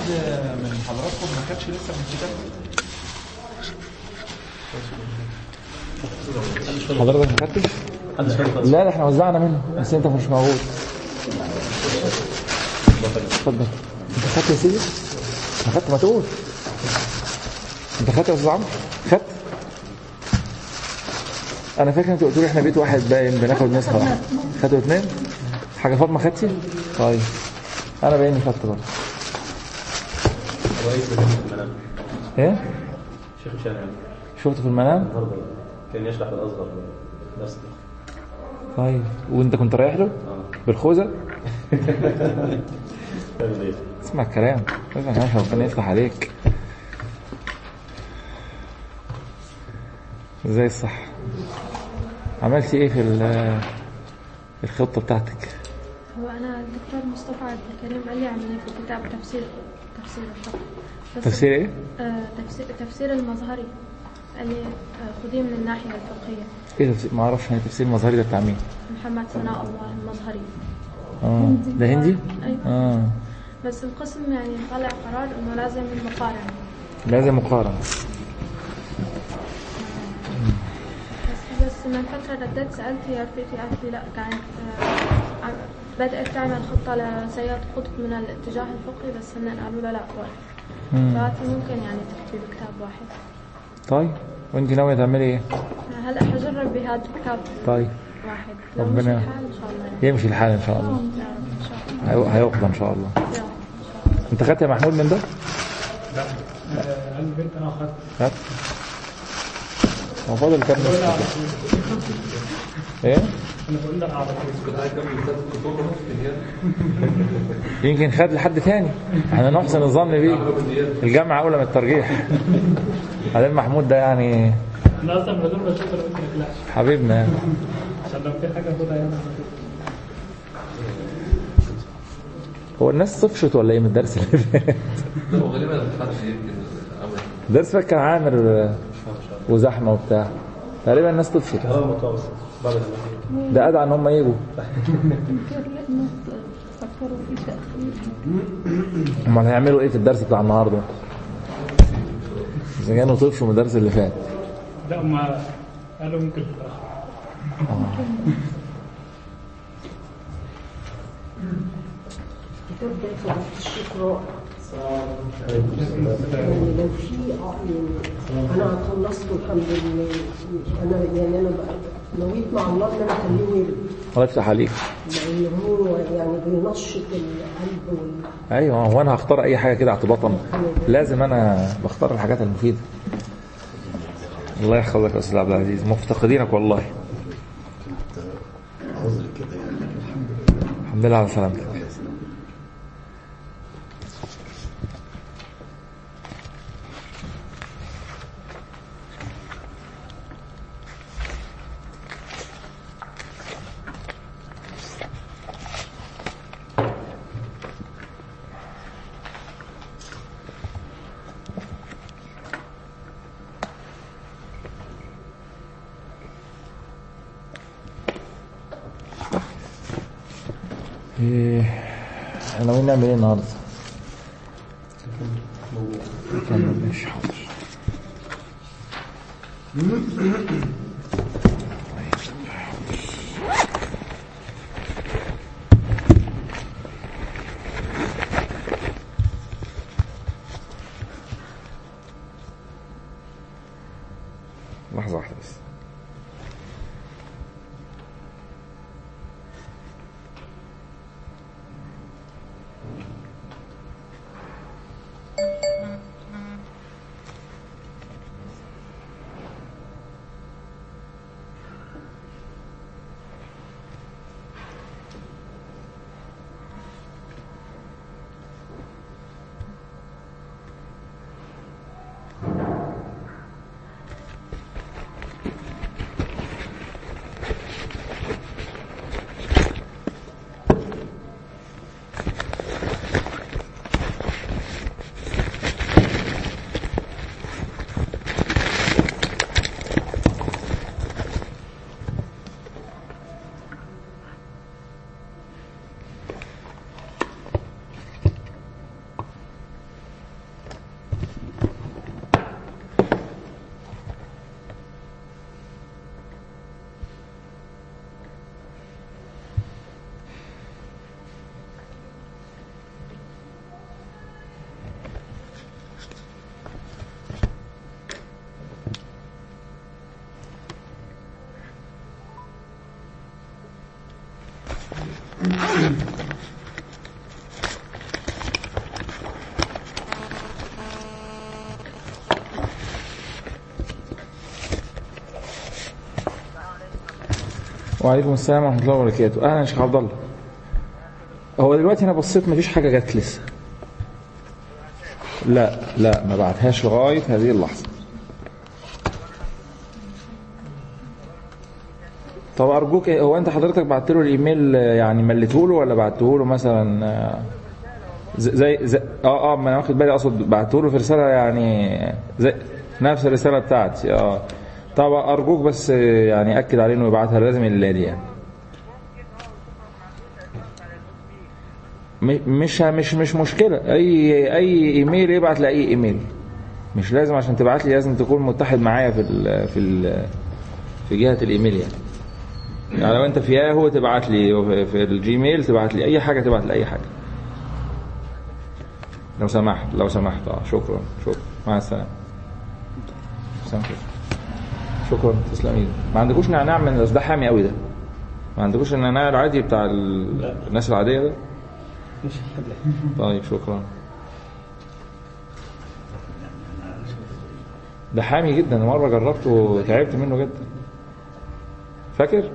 من حضراتكم ما خدش لسه من الكتاب حضرتك ما خدتش؟ لا لا احنا وزعنا منه بس انت مش موجود اتفضل انت خدت يا سيدي؟ ما خدت ما تقول انت خدت يا استاذ عمرو؟ خدت؟ انا فاكر انت قلت لي احنا بيت واحد باين بناخد نسخه واحده خدوا اثنين؟ حاجه فاطمه خدتي؟ طيب انا بايني خدت برضه رئيس مجلس المنام ايه؟ شيخ شارع شفته في المنام؟ النهارده كان يشرح الازهر درس طيب وانت كنت رايح له؟ بالخوذه؟ تعمل ايه؟ اسمع الكلام اسمع الكلام عشان ربنا يفتح عليك ازاي الصح عملتي ايه في ال- الخطة بتاعتك هو أنا الدكتور مصطفى عبد الكريم قال لي اعملي في كتاب تفسير تفسير الفقه بس- تفسير ايه آه تفسير, تفسير المظهري قال لي آه خديه من الناحية الفقهية ايه تفسير ما اعرفش يعني تفسير المظهري ده بتاع مين محمد ثناء الله المظهري اه ده هندي أيوة اه بس القسم يعني طلع قرار إنه لازم المقارنة لازم مقارنة بس بس من فترة رديت سألت يا رفيقتي قالت لي لا كانت آه، عم- بدأت تعمل خطة لسيارة قطب من الاتجاه الفقهي بس هن قالوا لا لا واحد مم. فقالت لي ممكن يعني تكتبي بكتاب واحد طيب وانت ناوية تعملي ايه هلا حجرب بهذا الكتاب طيب واحد لو مش ربنا- الحال ان شاء الله يعني يمشي الحال ان شاء الله يا رب ان شاء الله هي- هيقضى ان شاء الله يا رب ان شاء الله انت خدت يا محمود من ده هل البنت انا اخذت خدت هو فاضل كام نسخة ايه انا بقول لك اعرف يمكن خد لحد تاني احنا نحسن الظن بيه الجامعة أولى من الترجيح بعدين محمود ده يعني انا اصلا من غير ما اشوف انا ممكن اقلعش حبيبنا يعني. عشان لو في حاجه اخدها يعني على طول. هو الناس طفشت ولا ايه من الدرس اللي فات لا وغالبا محدش يمكن أول الدرس فات كان عامر وزحمة وبتاع تقريبا الناس طفشت اه متوسط بعد الأخير ده أدعى ان هم يجوا فكروا في تأخير امال هيعملوا ايه في الدرس بتاع النهارده اذا كانوا طفشوا من الدرس اللي فات لا ما قالوا ممكن تتاخر الكتاب ده فضيلة الشيخ رائع يعني لو في يعني انا خلصته الحمد لله انا يعني انا بقى نويت مع الله ان انا اخليه ورد الله يفتح عليك لان هو يعني بينشط القلب وال ايوه هو انا هختار اي حاجه كده اعتباطا لازم انا بختار الحاجات المفيده الله يحفظك يا استاذ عبد العزيز مفتقدينك والله الحمد لله على سلامتك ايه احنا ناويين نعمل ايه النهارده؟ نكمل ماشي حاضر لحظة واحدة بس وعليكم السلام ورحمه الله وبركاته اهلا يا شيخ عبد الله هو دلوقتي انا بصيت مفيش حاجه جت لسه لا لا ما بعتهاش لغايه هذه اللحظه طب ارجوك إيه، هو انت حضرتك بعت له الايميل آه، يعني مليته له ولا بعته له مثلا آه، ز- زي, زي اه اه ما انا واخد بالي اقصد بعته له في رساله يعني زي نفس الرساله بتاعتي اه طب ارجوك بس آه، يعني اكد عليه انه يبعتها لازم الليله دي يعني م- مش مش مش مشكله اي اي ايميل يبعت لاي ايميل مش لازم عشان تبعت لي لازم تكون متحد معايا في ال في ال في جهه الايميل يعني يعني لو انت في ياهو تبعت لي وفي- في الجيميل تبعت لي اي حاجه تبعت لي اي حاجه لو سمحت لو سمحت اه شكرا شكرا مع السلامه سلام كده. شكرا تسلم ايدك ما عندكوش نعناع من بس ده حامي قوي ده ما عندكوش النعناع العادي بتاع ال... الناس العاديه ده مش طيب شكرا ده حامي جدا مرة جربته وتعبت منه جدا فاكر؟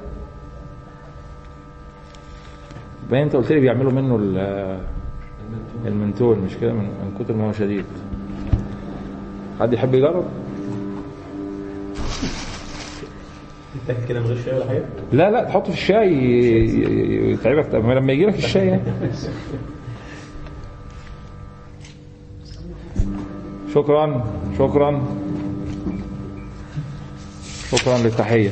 باين انت قلت لي بيعملوا منه ال- المنتول مش كده من, من كتر ما هو شديد حد يحب يجرب؟ تاكل كده من غير شاي ولا حاجه لا لا تحطه في الشاي ي- ي- يتعبك طب لما يجي لك الشاي يعني. شكرا شكرا شكرا للتحية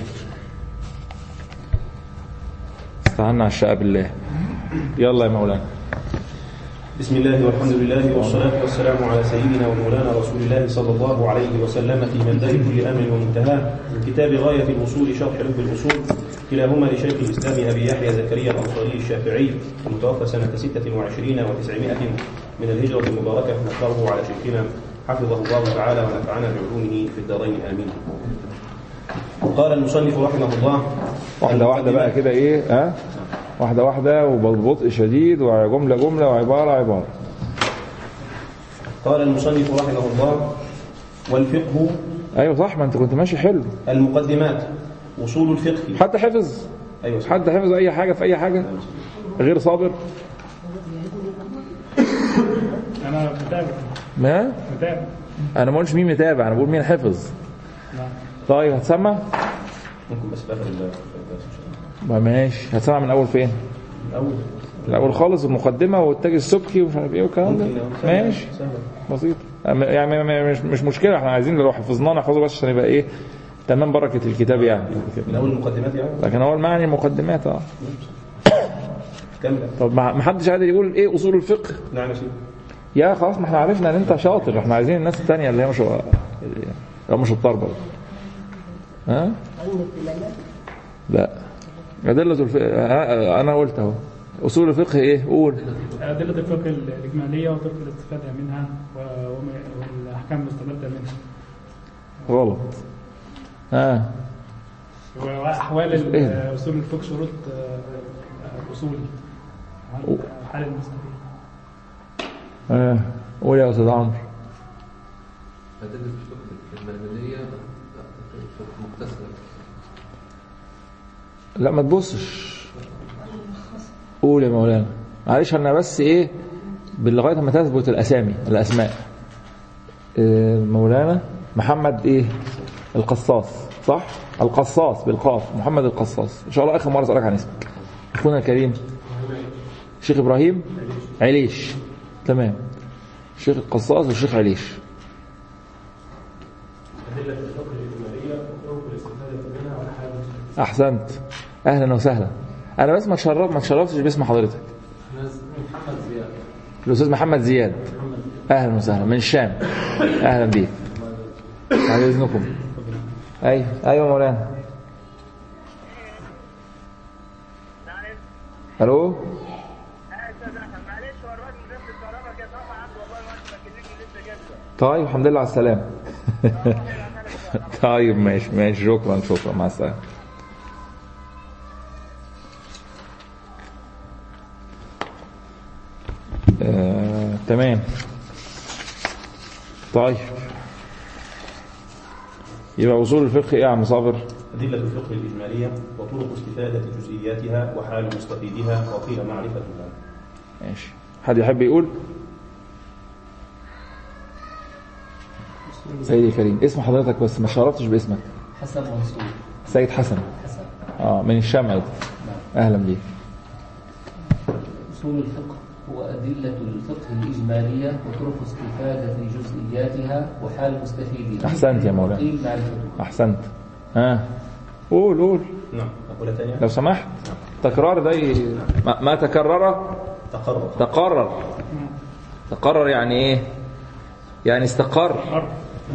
استعنا على الشقة بالله يلا يا مولانا بسم الله والحمد لله والصلاة والسلام على سيدنا ومولانا رسول الله صلى الله عليه وسلم في مبدأ كل أمر ومنتهاه كتاب غاية الوصول شرح لب الأصول كلاهما لشيخ الإسلام أبي يحيى زكريا الأنصاري الشافعي المتوفى سنة 26 و900 من الهجرة المباركة نقره على شيخنا حفظه الله تعالى ونفعنا بعلومه في الدارين آمين قال المصنف رحمه الله واحدة واحدة بقى كده ايه ها واحدة واحدة وببطء شديد وجملة جملة وعبارة عبارة قال المصنف رحمه الله والفقه ايوه صح ما انت كنت ماشي حلو المقدمات وصول الفقه حد حفظ ايوه صح. حد حفظ اي حاجة في اي حاجة غير صابر انا متابع ما متابع انا ما قلتش مين متابع انا بقول مين حفظ نعم طيب هتسمع ممكن بس في اخر الدرس ان شاء الله ما ماشي هتسمع من اول فين الاول الاول خالص المقدمه والتاج السبكي ومش عارف ايه والكلام ده ممكن لو سهل- ماشي سهل. بسيط يعني م- م- مش مش مشكله احنا عايزين لو حفظناه نحفظه بس عشان يبقى ايه تمام بركه الكتاب يعني من اول المقدمات يعني لكن هو المعني مقدمات اه كمل طب ما ما حدش قادر يقول ايه اصول الفقه نعم يا سيدي يا خلاص ما احنا عرفنا ان انت شاطر احنا عايزين الناس التانية اللي هي مش اللي هو مش الطربه ها علم الدلالات لا أدلة الفقه أنا قلت أهو أصول الفقه إيه؟ قول أدلة الفقه الإجمالية وطرق الاستفادة منها و- وم- والأحكام المستمدة منها غلط ها وأحوال ال- إيه؟ أصول الفقه شروط آه، الأصول أوه. حال المستفيد ها قول يا أستاذ عمرو أدلة الفقه المدنية الفقه مكتسبة لا ما تبصش قول يا مولانا معلش أنا بس إيه لغاية ما تثبت الأسامي الأسماء إيه، مولانا محمد إيه القصاص صح القصاص بالقاف محمد القصاص إن شاء الله آخر مرة أسألك عن اسمك أخونا الكريم شيخ إبراهيم عليش تمام شيخ القصاص والشيخ عليش احسنت اهلا وسهلا انا بس ما اتشرف ما اتشرفتش باسم حضرتك محمد زياد الاستاذ محمد زياد اهلا وسهلا من الشام اهلا بيك بعد اذنكم ايوه ايوه مولانا الو طيب الحمد لله على السلامه طيب ماشي ماشي شكرا شكرا مع السلامه آه، تمام طيب يبقى اصول الفقه ايه يا عم صابر أدلة الفقه الإجمالية وطرق استفادة جزئياتها وحال مستفيدها وقيل معرفتها ماشي حد يحب يقول سيدي كريم اسم حضرتك بس ما شرفتش باسمك حسن منصور سيد حسن حسن اه من الشمع ده. اهلا بيك أصول الفقه هو أدلة الفقه الإجمالية وطرق استفادة جزئياتها وحال مستفيدها أحسنت يا مولانا. وقيل معرفتها احسنت ها قول قول نعم أقول ثانية لو سمحت تكرار ده ي- ما, ما تكرر تقرر تقرر تقرر يعني ايه يعني استقر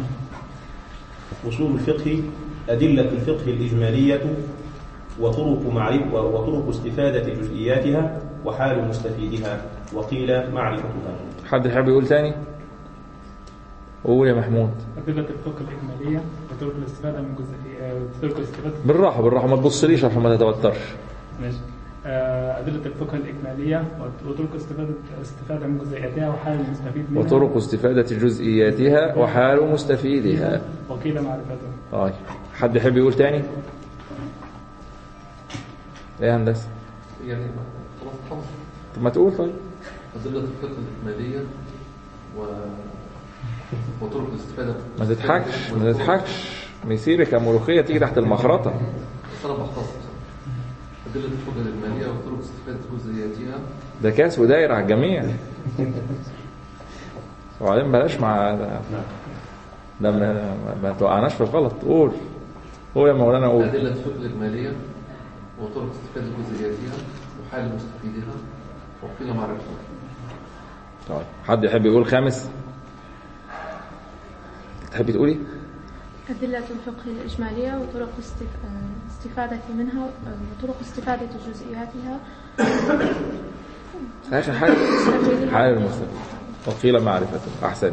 أصول الفقه أدلة الفقه الإجمالية وطرق معرفة وطرق استفادة جزئياتها وحال مستفيدها وقيل معرفتها حد يحب يقول تاني قول يا محمود أدلة الفقه الإجمالية وطرق الاستفادة من جزئية طرق الاستفادة بالراحه بالراحه ما تبصليش عشان ما تتوترش ماشي آه، أدلة الفقه الإجمالية وطرق استفادة استفادة من جزئياتها وحال المستفيد منها وطرق استفادة جزئياتها وحال مستفيدها وقيل معرفتها طيب حد يحب يقول تاني ايه يا هندسه يعني خلاص خلاص طب ما تقول طيب أدلة الفقه الإجمالية و... وطرق الاستفادة ما تضحكش ما تضحكش مسيرك يا ملوخيه تيجي تحت المخرطه بس أنا بختصر أدلة الفقه الإجمالية وطرق استفادة جزئياتها ده كاس وداير على الجميع وبعدين بلاش مع ده ما, ما توقعناش في الغلط قول قول يا مولانا قول أدلة الفقه الإجمالية وطرق استفادة جزئياتها وحال مستفيدها وقيل معرفتها طيب حد يحب يقول خامس تحبي تقولي أدلة الفقه الإجمالية وطرق استف- آه، استفادة منها آه، وطرق استفادة جزئياتها اخر حاجه مستفيدها. حال المستفيد وقيل معرفته احسنت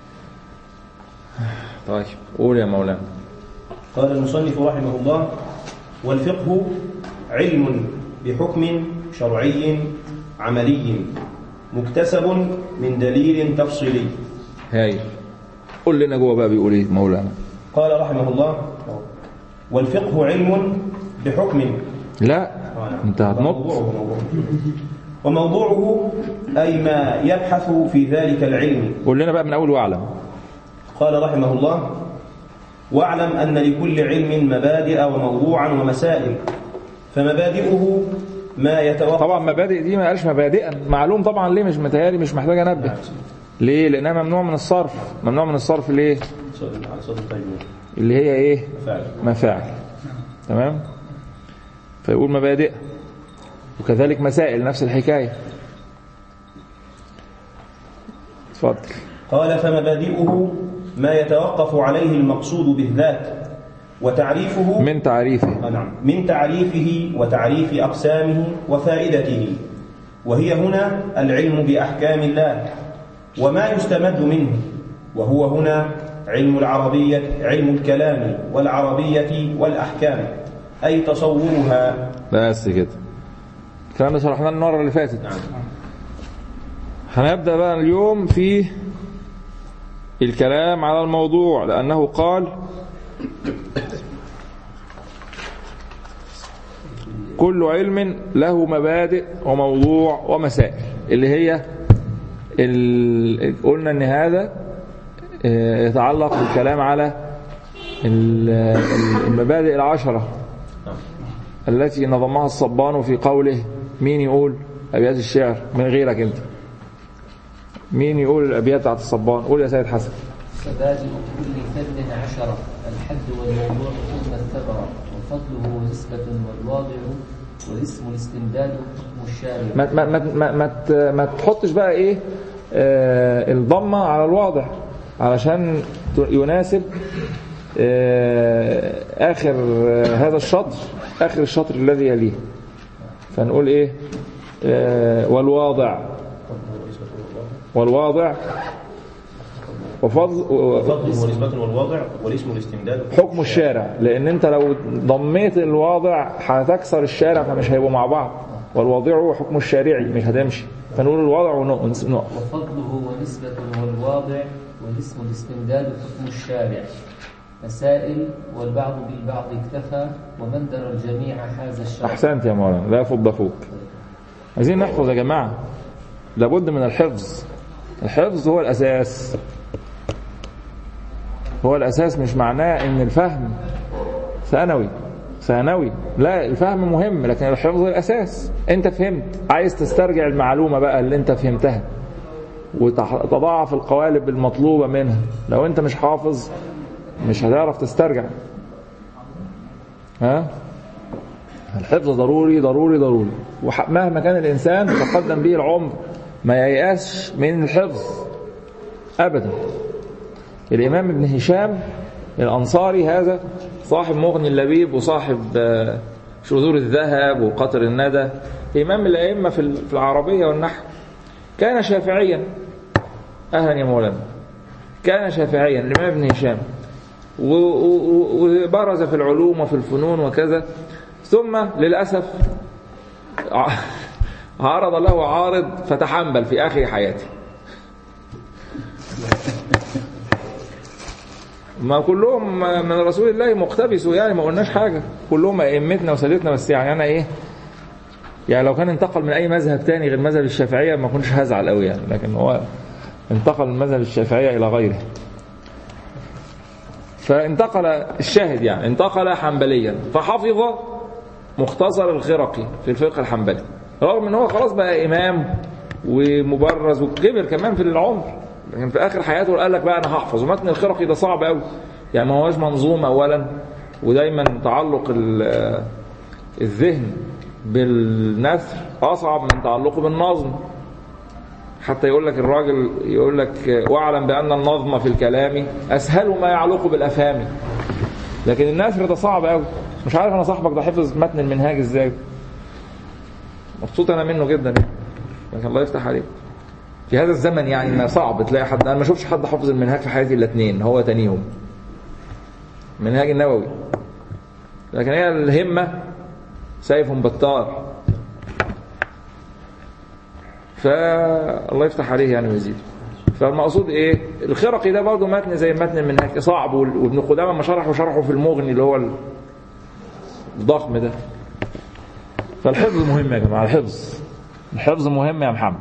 طيب قول يا مولانا قال المصنف رحمه الله والفقه علم بحكم شرعي عملي مكتسب من دليل تفصيلي هاي قول لنا جوه بقى بيقول ايه مولانا قال رحمه الله والفقه علم بحكم لا انت هتنط موضوعه موضوعه. وموضوعه أي ما يبحث في ذلك العلم قول لنا بقى من اول واعلم قال رحمه الله واعلم أن لكل علم مبادئ وموضوعا ومسائل فمبادئه ما يتوقف طبعا مبادئ دي ما قالش مبادئا معلوم طبعا ليه مش متهيألي مش محتاج انبه ليه لانها ممنوع من الصرف ممنوع من الصرف ليه على صوت التجميل اللي هي ايه فعلا مفاعل تمام فيقول مبادئ وكذلك مسائل نفس الحكايه اتفضل قال فمبادئه ما يتوقف عليه المقصود بالذات وتعريفه من تعريفه آه نعم من تعريفه وتعريف أقسامه وفائدته وهي هنا العلم بأحكام الله وما يستمد منه وهو هنا علم العربية علم الكلام والعربية والأحكام أي تصورها بس كده الكلام ده شرحناه المره اللي فاتت هنبدا بقى اليوم في الكلام على الموضوع لانه قال كل علم له مبادئ وموضوع ومسائل اللي هي ال... قلنا ان هذا آه، يتعلق بالكلام على ال- المبادئ العشره التي نظمها الصبان في قوله مين يقول أبيات الشعر من غيرك أنت مين يقول الأبيات بتاعت الصبان قول يا سيد حسن مبادئ كل فن عشرة الحد والموضوع ثم الثمرة وفضله نسبة والواضع والاسم الاستمداد حكم الشارع ما ما ما ما, ما, ت- ما تحطش بقى إيه آه الضمة على الواضح علشان ت- يناسب آه آخر آه هذا الشطر آخر الشطر الذي يليه فنقول إيه آه والواضع والواضع وفضل فضله ونسبة والوضع والاسم الاستمداد حكم الشارع لان انت لو ضميت الواضع هتكسر الشارع فمش هيبقوا مع بعض والواضع حكم الشارعي مش هتمشي فنقول الوضع ونقف وفضله ونسبة والواضع والاسم الاستمداد حكم الشارع مسائل والبعض بالبعض اكتفى ومن درى الجميع حاز الشرع احسنت يا مولانا لا يفض فوق عايزين نحفظ يا جماعه لابد من الحفظ الحفظ هو الاساس هو الاساس مش معناه ان الفهم ثانوي ثانوي لا الفهم مهم لكن الحفظ الاساس انت فهمت عايز تسترجع المعلومه بقى اللي انت فهمتها وتضاعف القوالب المطلوبه منها لو انت مش حافظ مش هتعرف تسترجع ها الحفظ ضروري ضروري ضروري ومهما كان الإنسان تقدم به العمر ما ييأسش من الحفظ أبدا الإمام ابن هشام الأنصاري هذا صاحب مغني اللبيب وصاحب آه، شذور الذهب وقطر الندى إمام الأئمة في في العربية والنحو كان شافعيا أهلا يا مولانا كان شافعيا الإمام ابن هشام و- و- وبرز في العلوم وفي الفنون وكذا ثم للأسف ع- عرض له عارض فتحنبل في آخر حياته ما كلهم من رسول الله مقتبسوا يعني ما قلناش حاجة كلهم أئمتنا وسادتنا بس يعني أنا إيه يعني لو كان انتقل من أي مذهب تاني غير مذهب الشافعية ما كنتش هزعل قوي يعني لكن هو انتقل من مذهب الشافعية إلى غيره فانتقل الشاهد يعني انتقل حنبليا فحفظ مختصر الخرقي في الفقه الحنبلي رغم ان هو خلاص بقى امام ومبرز وكبر كمان في العمر لكن في اخر حياته قال لك بقى انا هحفظ ومتن الخرقي ده صعب قوي يعني ما هوش منظوم اولا ودايما تعلق ال- الذهن بالنثر اصعب من تعلقه بالنظم حتى يقول لك الراجل يقول لك واعلم بان النظم في الكلام اسهل ما يعلق بالافهام لكن النثر ده صعب قوي مش عارف انا صاحبك ده حفظ متن المنهاج ازاي مبسوط انا منه جدا يعني لكن الله يفتح عليك في هذا الزمن يعني ما صعب تلاقي حد انا ما شفتش حد حافظ المنهاج في حياتي الا اثنين هو تانيهم منهاج النووي لكن هي الهمه سيف بطار فالله يفتح عليه يعني ويزيد فالمقصود ايه الخرقي ده برضه متن زي متن المنهاج صعب وال- وابن قدامه ما شرحه شرحه في المغني اللي هو الضخم ده فالحفظ مهم يا جماعه الحفظ الحفظ مهم يا محمد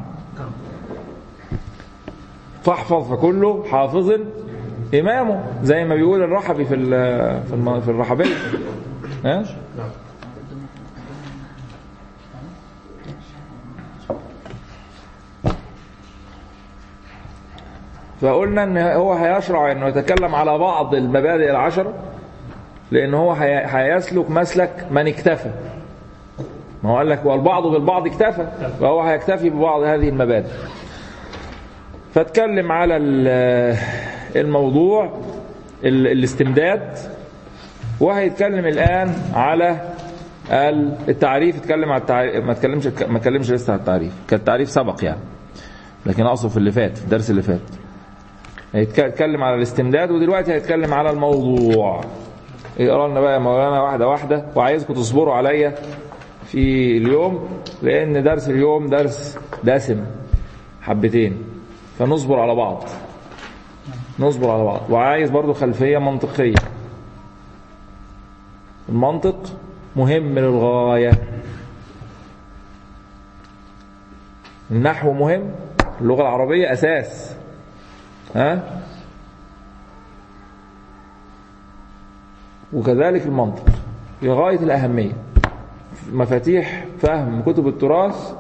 فاحفظ فكله حافظ امامه زي ما بيقول الرحبي في ال- في الم- في الرحبيه ها فقلنا ان هو هيشرع انه يتكلم على بعض المبادئ العشره لان هو هي- هيسلك مسلك من اكتفى ما هو قال لك والبعض بالبعض اكتفى فهو هيكتفي ببعض هذه المبادئ فاتكلم على ال- الموضوع ال- الاستمداد وهيتكلم الان على ال- التعريف اتكلم على التعريف ما اتكلمش ما اتكلمش لسه على التعريف كان التعريف سبق يعني لكن اقصد في اللي فات في الدرس اللي فات هيتكلم على الاستمداد ودلوقتي هيتكلم على الموضوع اقرا لنا بقى يا مولانا واحده واحده وعايزكم تصبروا عليا في اليوم لان درس اليوم درس دسم حبتين فنصبر على بعض نصبر على بعض وعايز برضو خلفيه منطقيه المنطق مهم للغايه النحو مهم اللغه العربيه اساس ها وكذلك المنطق في غاية الأهمية مفاتيح فهم كتب التراث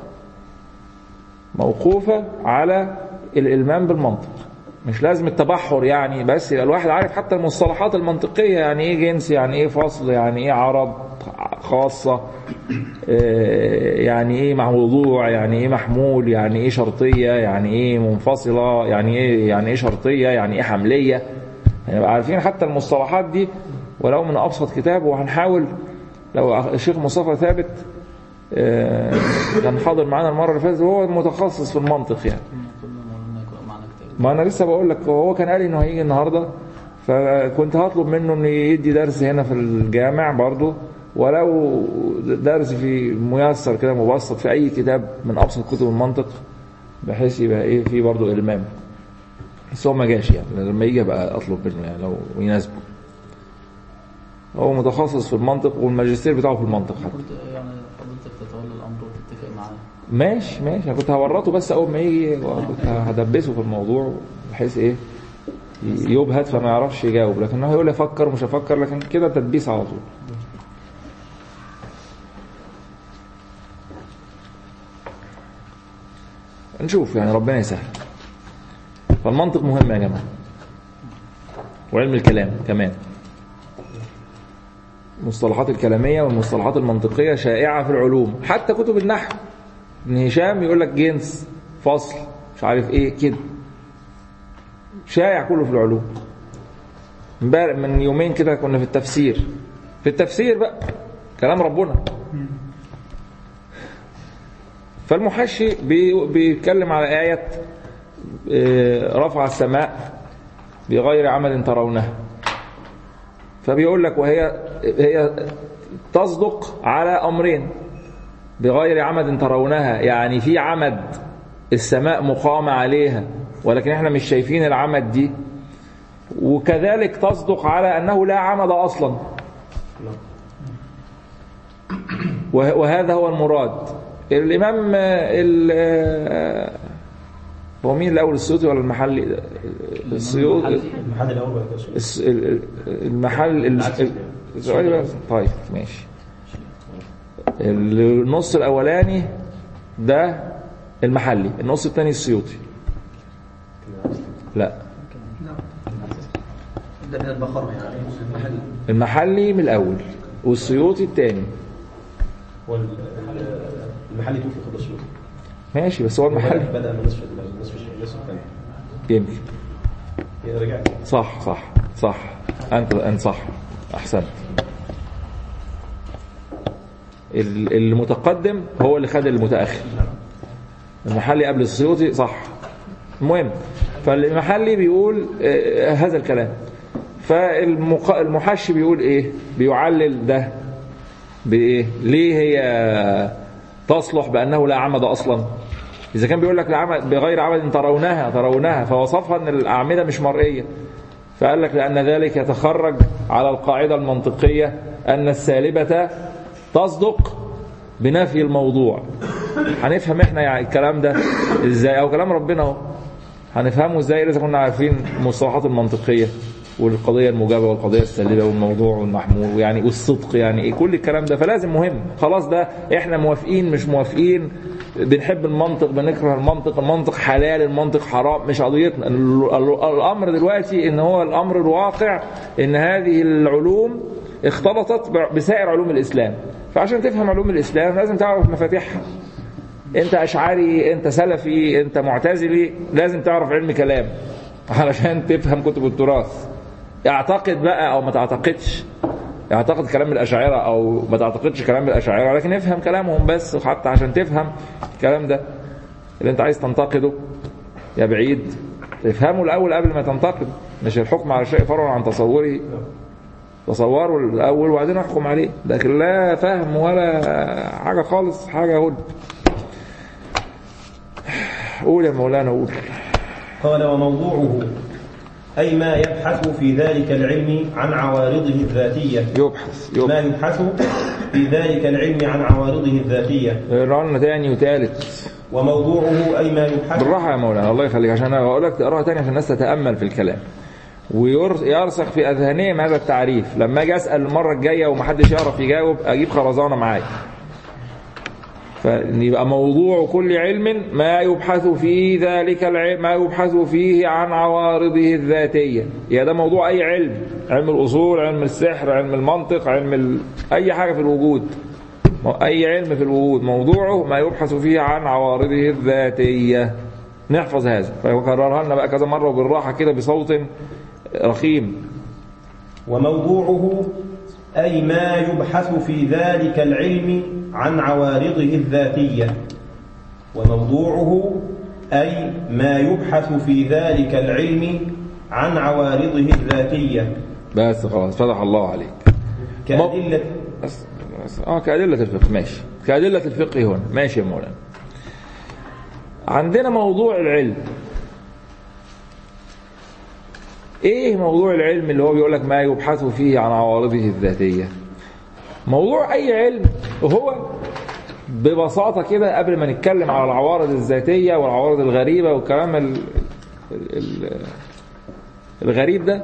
موقوفة على الإلمام بالمنطق مش لازم التبحر يعني بس يبقى الواحد عارف حتى المصطلحات المنطقية يعني ايه جنس يعني ايه فصل يعني ايه عرض خاصة آه، يعني ايه موضوع يعني ايه محمول يعني ايه شرطية يعني ايه منفصلة يعني ايه يعني ايه شرطية يعني ايه حملية يعني عارفين حتى المصطلحات دي ولو من ابسط كتاب وهنحاول لو الشيخ مصطفى ثابت آه، كان حاضر معانا المره اللي فاتت وهو متخصص في المنطق يعني ما انا لسه بقول لك هو كان قال لي انه هيجي النهارده فكنت هطلب منه انه يدي درس هنا في الجامع برضه ولو درس في ميسر كده مبسط في اي كتاب من ابسط كتب المنطق بحيث يبقى ايه في برضه المام بس هو ما جاش يعني لما يجي بقى اطلب منه يعني لو يناسبه هو متخصص في المنطق والماجستير بتاعه في المنطق حتى قلت يعني حضرتك تتولى الامر وتتفق معاه ماشي ماشي انا كنت هورطه بس اول ما يجي كنت هدبسه في الموضوع بحيث ايه يبهت فما يعرفش يجاوب لكن هو يقول لي افكر مش هفكر لكن كده تدبيس على طول نشوف يعني ربنا يسهل فالمنطق مهم يا جماعه وعلم الكلام كمان المصطلحات الكلامية والمصطلحات المنطقية شائعة في العلوم حتى كتب النحو ابن هشام يقول لك جنس فصل مش عارف ايه كده شائع كله في العلوم امبارح من يومين كده كنا في التفسير في التفسير بقى كلام ربنا فالمحشي بي- بيتكلم على آية آه، رفع السماء بغير عمل ترونه فبيقول لك وهي هي تصدق على امرين بغير عمد ترونها يعني في عمد السماء مقامة عليها ولكن احنا مش شايفين العمد دي وكذلك تصدق على انه لا عمد اصلا وه- وهذا هو المراد الامام آه، ال- آه، هو مين الاول السيوطي ولا المحلي السيوطي المحل الاول بعد كده السؤال. الس- ال- ال- المحل ال- ال- السؤال بقى طيب ماشي النص الاولاني ده المحلي النص الثاني السيوطي لا ده من البقرة يعني المحل المحلي من الاول والسيوطي الثاني هو ال- ال- المحل توفي قبل السيوطي ماشي بس هو المحلي بدأ من نصف نصف النصف الثاني يمكن رجعت صح صح صح انت انت صح احسنت ال- المتقدم هو اللي خد المتاخر المحلي قبل السيوطي صح المهم فالمحلي بيقول آه، هذا الكلام فالمحشي بيقول ايه بيعلل ده بايه ليه هي تصلح بانه لا عمد اصلا اذا كان بيقول لك العمد بغير عمد ترونها ترونها فوصفها ان الاعمده مش مرئيه فقال لك لان ذلك يتخرج على القاعده المنطقيه ان السالبه تصدق بنفي الموضوع هنفهم احنا يعني الكلام ده ازاي او كلام ربنا اهو هنفهمه ازاي اذا كنا عارفين المصطلحات المنطقيه والقضيه الموجبه والقضيه السالبه والموضوع والمحمول يعني والصدق يعني ايه كل الكلام ده فلازم مهم خلاص ده احنا موافقين مش موافقين بنحب المنطق بنكره المنطق المنطق حلال المنطق حرام مش قضيتنا ال- ال- الامر دلوقتي ان هو الامر الواقع ان هذه العلوم اختلطت ب- بسائر علوم الاسلام فعشان تفهم علوم الاسلام لازم تعرف مفاتيحها انت اشعري انت سلفي انت معتزلي لازم تعرف علم كلام علشان تفهم كتب التراث اعتقد بقى او ما تعتقدش اعتقد كلام الاشاعره او ما تعتقدش كلام الاشاعره لكن افهم كلامهم بس حتى عشان تفهم الكلام ده اللي انت عايز تنتقده يا بعيد تفهمه الاول قبل ما تنتقده مش الحكم على الشيء فرع عن تصوره تصوره الاول وبعدين احكم عليه لكن لا فهم ولا حاجه خالص حاجه هد قول يا مولانا قول قال وموضوعه أي ما يبحث في ذلك العلم عن عوارضه الذاتية يبحث ما يبحث يبحث في ذلك العلم عن عوارضه الذاتية اقرا لنا تاني وتالت وموضوعه أي ما يبحث بالراحه يا مولانا الله يخليك عشان انا بقول لك تقراها تاني عشان الناس تتامل في الكلام ويرسخ في اذهانهم هذا التعريف لما اجي اسال المره الجايه ومحدش يعرف يجاوب اجيب خرزانه معايا فيبقى موضوع كل علم ما يبحث في ذلك العلم ما يبحث فيه عن عوارضه الذاتية يا ده موضوع أي علم علم الأصول علم السحر علم المنطق علم ال... أي حاجة في الوجود أي علم في الوجود موضوعه ما يبحث فيه عن عوارضه الذاتية نحفظ هذا فيكررها لنا بقى كذا مرة وبالراحة كده بصوت رخيم وموضوعه أي ما يبحث في ذلك العلم عن عوارضه الذاتية وموضوعه أي ما يبحث في ذلك العلم عن عوارضه الذاتية بس خلاص فتح الله عليك كأدلة بس اه كأدلة الفقه ماشي كأدلة الفقه هنا ماشي يا مولانا عندنا موضوع العلم ايه موضوع العلم اللي هو بيقول لك ما يبحث فيه عن عوارضه الذاتية موضوع اي علم هو ببساطة كده قبل ما نتكلم على العوارض الذاتية والعوارض الغريبة والكلام ال... ال... ال... الغريب ده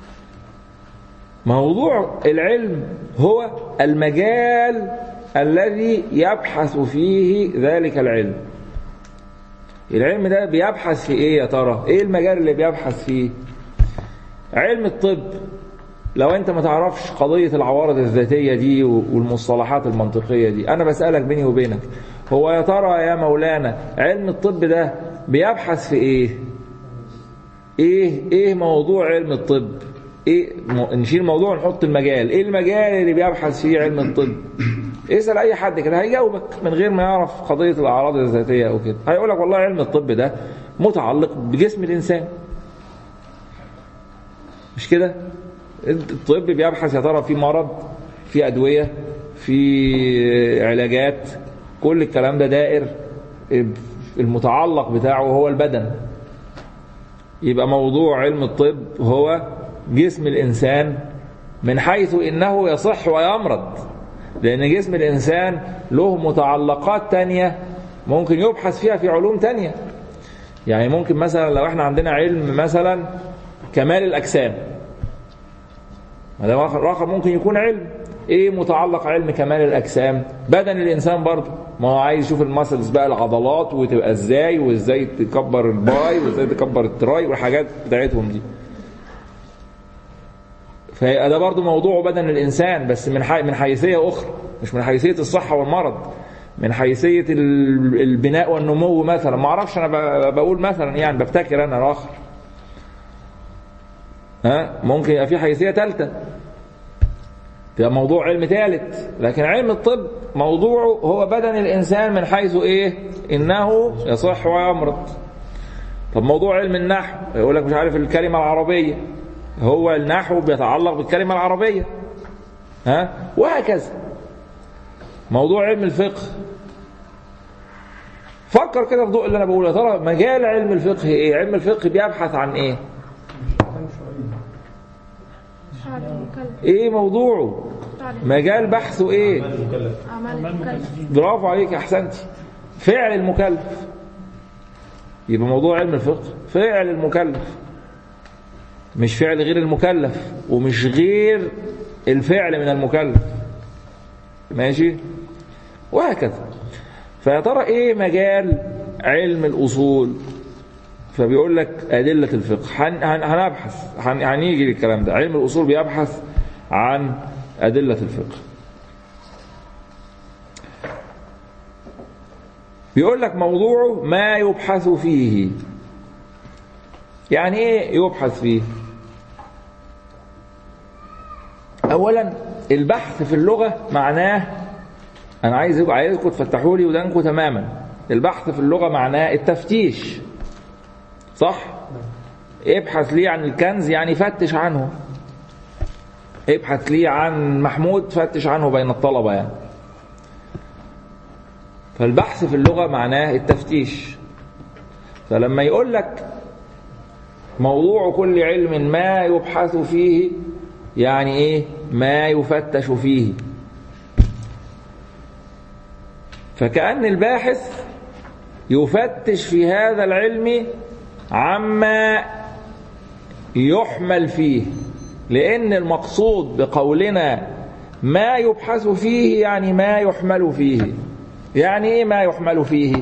موضوع العلم هو المجال الذي يبحث فيه ذلك العلم العلم ده بيبحث في ايه يا ترى ايه المجال اللي بيبحث فيه علم الطب لو انت ما تعرفش قضية العوارض الذاتية دي والمصطلحات المنطقية دي انا بسألك بيني وبينك هو يا ترى يا مولانا علم الطب ده بيبحث في ايه ايه ايه موضوع علم الطب ايه نشيل الموضوع ونحط المجال ايه المجال اللي بيبحث فيه علم الطب اسال اي حد كده هيجاوبك من غير ما يعرف قضيه الاعراض الذاتيه او كده هيقول لك والله علم الطب ده متعلق بجسم الانسان مش كده الطب بيبحث يا ترى في مرض في ادويه في علاجات كل الكلام ده دائر المتعلق بتاعه هو البدن يبقى موضوع علم الطب هو جسم الإنسان من حيث إنه يصح ويمرض لأن جسم الإنسان له متعلقات تانية ممكن يبحث فيها في علوم تانية يعني ممكن مثلا لو احنا عندنا علم مثلا كمال الأجسام هذا آخر ممكن يكون علم ايه متعلق علم كمال الاجسام بدن الانسان برضه ما هو عايز يشوف المسلز بقى العضلات وتبقى ازاي وازاي تكبر الباي وازاي تكبر التراي والحاجات بتاعتهم دي فده برضه موضوع بدن الانسان بس من حي... من حيثيه اخرى مش من حيثيه الصحه والمرض من حيثيه البناء والنمو مثلا ما اعرفش انا بقول مثلا يعني بفتكر انا الاخر ها ممكن يبقى في حيثيه ثالثه تبقى موضوع علم ثالث لكن علم الطب موضوعه هو بدن الانسان من حيث ايه انه يصح ويمرض طب موضوع علم النحو يقول لك مش عارف الكلمه العربيه هو النحو بيتعلق بالكلمه العربيه ها وهكذا موضوع علم الفقه فكر كده في ضوء اللي انا بقوله يا ترى مجال علم الفقه ايه علم الفقه بيبحث عن ايه ايه موضوعه مجال بحثه ايه أعمال المكلف برافو عليك احسنتي فعل المكلف يبقى موضوع علم الفقه فعل المكلف مش فعل غير المكلف ومش غير الفعل من المكلف ماشي وهكذا فيا ترى ايه مجال علم الاصول فبيقول لك أدلة الفقه هن- هن- هنبحث هن- هنيجي للكلام ده علم الأصول بيبحث عن أدلة الفقه بيقول لك موضوعه ما يبحث فيه يعني ايه يبحث فيه اولا البحث في اللغه معناه انا عايز عايزكم تفتحوا لي ودانكم تماما البحث في اللغه معناه التفتيش صح ابحث لي عن الكنز يعني فتش عنه ابحث لي عن محمود فتش عنه بين الطلبه يعني فالبحث في اللغه معناه التفتيش فلما يقول لك موضوع كل علم ما يبحث فيه يعني ايه ما يفتش فيه فكأن الباحث يفتش في هذا العلم عما يحمل فيه لأن المقصود بقولنا ما يبحث فيه يعني ما يحمل فيه يعني ايه ما يحمل فيه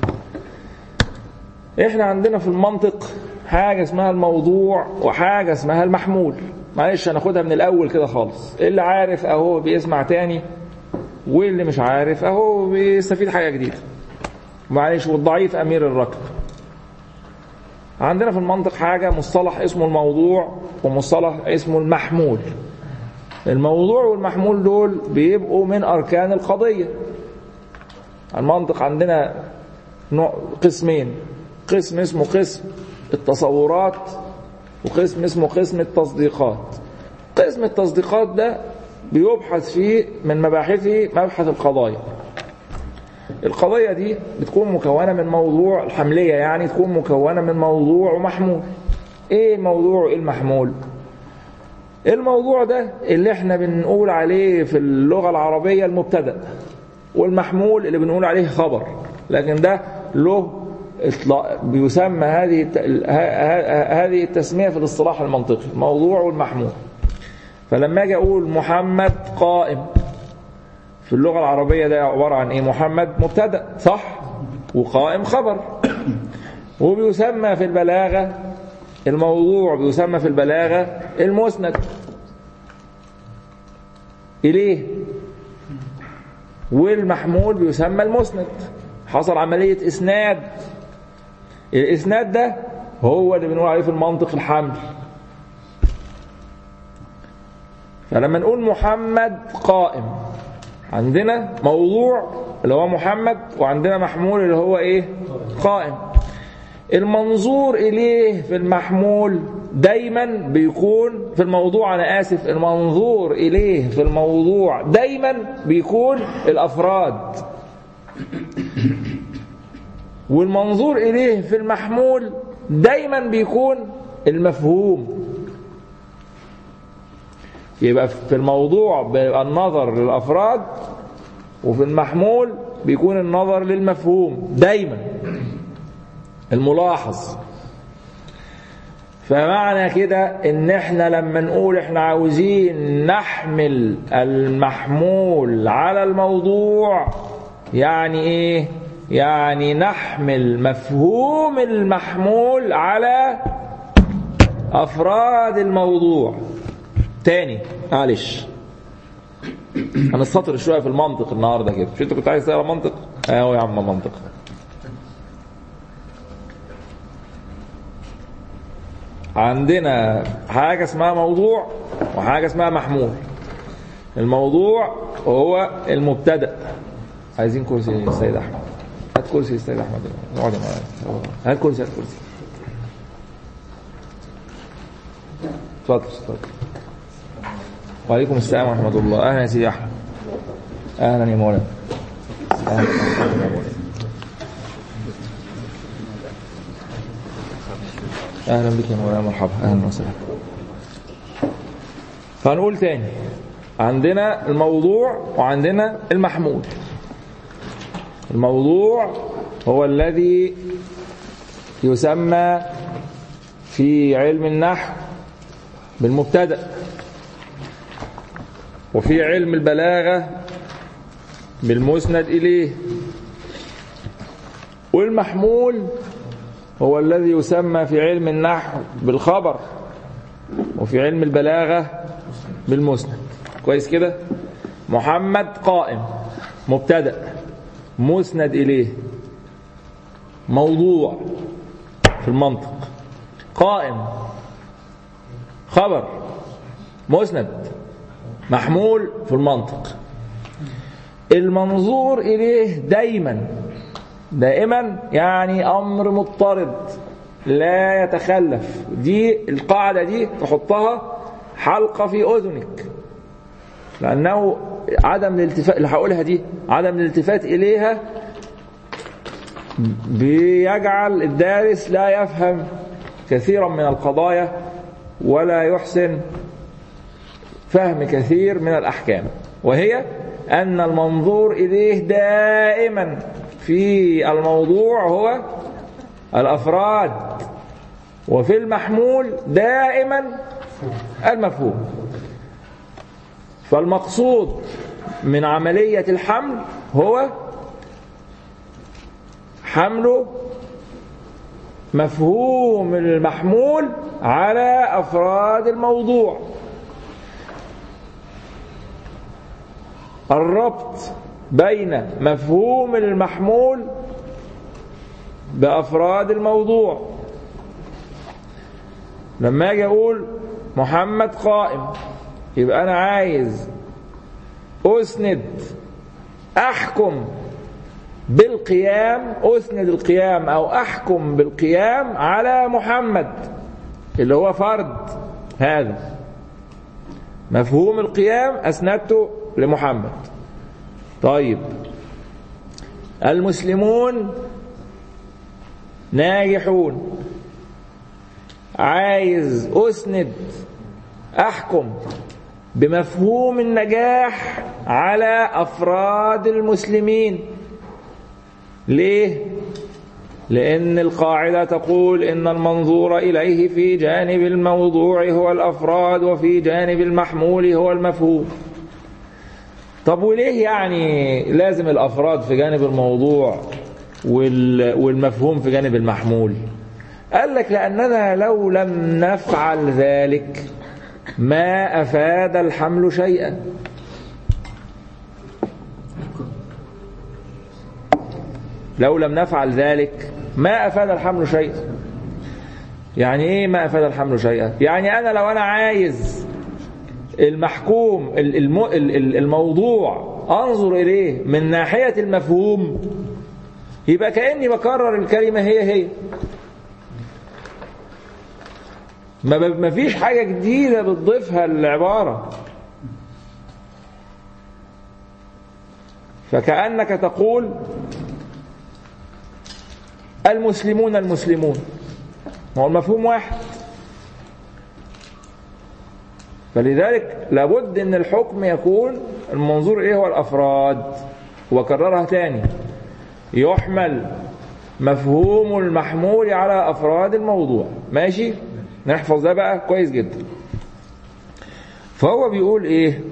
احنا عندنا في المنطق حاجة اسمها الموضوع وحاجة اسمها المحمول معلش هناخدها من الأول كده خالص اللي عارف أهو بيسمع تاني واللي مش عارف أهو بيستفيد حاجة جديدة معلش والضعيف أمير الركب عندنا في المنطق حاجة مصطلح اسمه الموضوع ومصطلح اسمه المحمول الموضوع والمحمول دول بيبقوا من أركان القضية المنطق عندنا نوع قسمين قسم اسمه قسم التصورات وقسم اسمه قسم التصديقات قسم التصديقات ده بيبحث فيه من مباحثه مبحث القضايا القضية دي بتكون مكونة من موضوع الحملية يعني تكون مكونة من موضوع ومحمول ايه الموضوع وايه المحمول الموضوع ده اللي احنا بنقول عليه في اللغة العربية المبتدأ والمحمول اللي بنقول عليه خبر لكن ده له إطلاق بيسمى هذه الت- ه- هذه التسمية في الاصطلاح المنطقي الموضوع والمحمول فلما اجي اقول محمد قائم في اللغة العربية ده عبارة عن ايه محمد مبتدأ صح وقائم خبر وبيسمى في البلاغة الموضوع بيسمى في البلاغة المسند إليه والمحمول بيسمى المسند حصل عملية إسناد الإسناد ده هو اللي بنقول عليه في المنطق الحمل فلما نقول محمد قائم عندنا موضوع اللي هو محمد وعندنا محمول اللي هو ايه قائم المنظور إليه في المحمول دايما بيكون في الموضوع أنا آسف المنظور إليه في الموضوع دايما بيكون الأفراد والمنظور إليه في المحمول دايما بيكون المفهوم يبقى في الموضوع بيبقى النظر للأفراد وفي المحمول بيكون النظر للمفهوم دايما الملاحظ فمعنى كده ان احنا لما نقول احنا عاوزين نحمل المحمول على الموضوع يعني ايه يعني نحمل مفهوم المحمول على افراد الموضوع تاني معلش هنستطر شويه في المنطق النهارده كده مش انت كنت عايز تقرا منطق اهو يا عم منطق عندنا حاجة اسمها موضوع وحاجة اسمها محمول الموضوع هو المبتدأ عايزين كرسي السيد أحمد هات كرسي السيد أحمد اقعد معايا هات كرسي هات كرسي اتفضل اتفضل وعليكم السلام ورحمة الله أهلا يا سيدي أحمد أهلا يا مولانا أهلا يا مولانا اهلا بك يا مولانا مرحبا اهلا وسهلا فهنقول تاني عندنا الموضوع وعندنا المحمول الموضوع هو الذي يسمى في علم النحو بالمبتدا وفي علم البلاغه بالمسند اليه والمحمول هو الذي يسمى في علم النحو بالخبر وفي علم البلاغة بالمسند كويس كده محمد قائم مبتدأ مسند إليه موضوع في المنطق قائم خبر مسند محمول في المنطق المنظور إليه دايما دائما يعني امر مضطرد لا يتخلف دي القاعده دي تحطها حلقه في اذنك لانه عدم الالتفات اللي هقولها دي عدم الالتفات اليها بيجعل الدارس لا يفهم كثيرا من القضايا ولا يحسن فهم كثير من الاحكام وهي ان المنظور اليه دائما في الموضوع هو الافراد وفي المحمول دائما المفهوم فالمقصود من عمليه الحمل هو حمل مفهوم المحمول على افراد الموضوع الربط بين مفهوم المحمول بافراد الموضوع لما اجي اقول محمد قائم يبقى انا عايز اسند احكم بالقيام اسند القيام او احكم بالقيام على محمد اللي هو فرد هذا مفهوم القيام أسندته لمحمد طيب المسلمون ناجحون عايز أسند أحكم بمفهوم النجاح على أفراد المسلمين ليه؟ لأن القاعدة تقول إن المنظور إليه في جانب الموضوع هو الأفراد وفي جانب المحمول هو المفهوم طب وليه يعني لازم الأفراد في جانب الموضوع وال- والمفهوم في جانب المحمول قال لك لأننا لو لم نفعل ذلك ما أفاد الحمل شيئا لو لم نفعل ذلك ما أفاد الحمل شيئا يعني إيه ما أفاد الحمل شيئا يعني أنا لو أنا عايز المحكوم ال- الم- ال- ال- الموضوع أنظر إليه من ناحية المفهوم يبقى كأني بكرر الكلمة هي هي ما ب- ما فيش حاجة جديدة بتضيفها العبارة فكأنك تقول المسلمون المسلمون ما هو المفهوم واحد فلذلك لابد ان الحكم يكون المنظور ايه هو الافراد وكررها تاني يحمل مفهوم المحمول على افراد الموضوع ماشي نحفظ ده بقى كويس جدا فهو بيقول ايه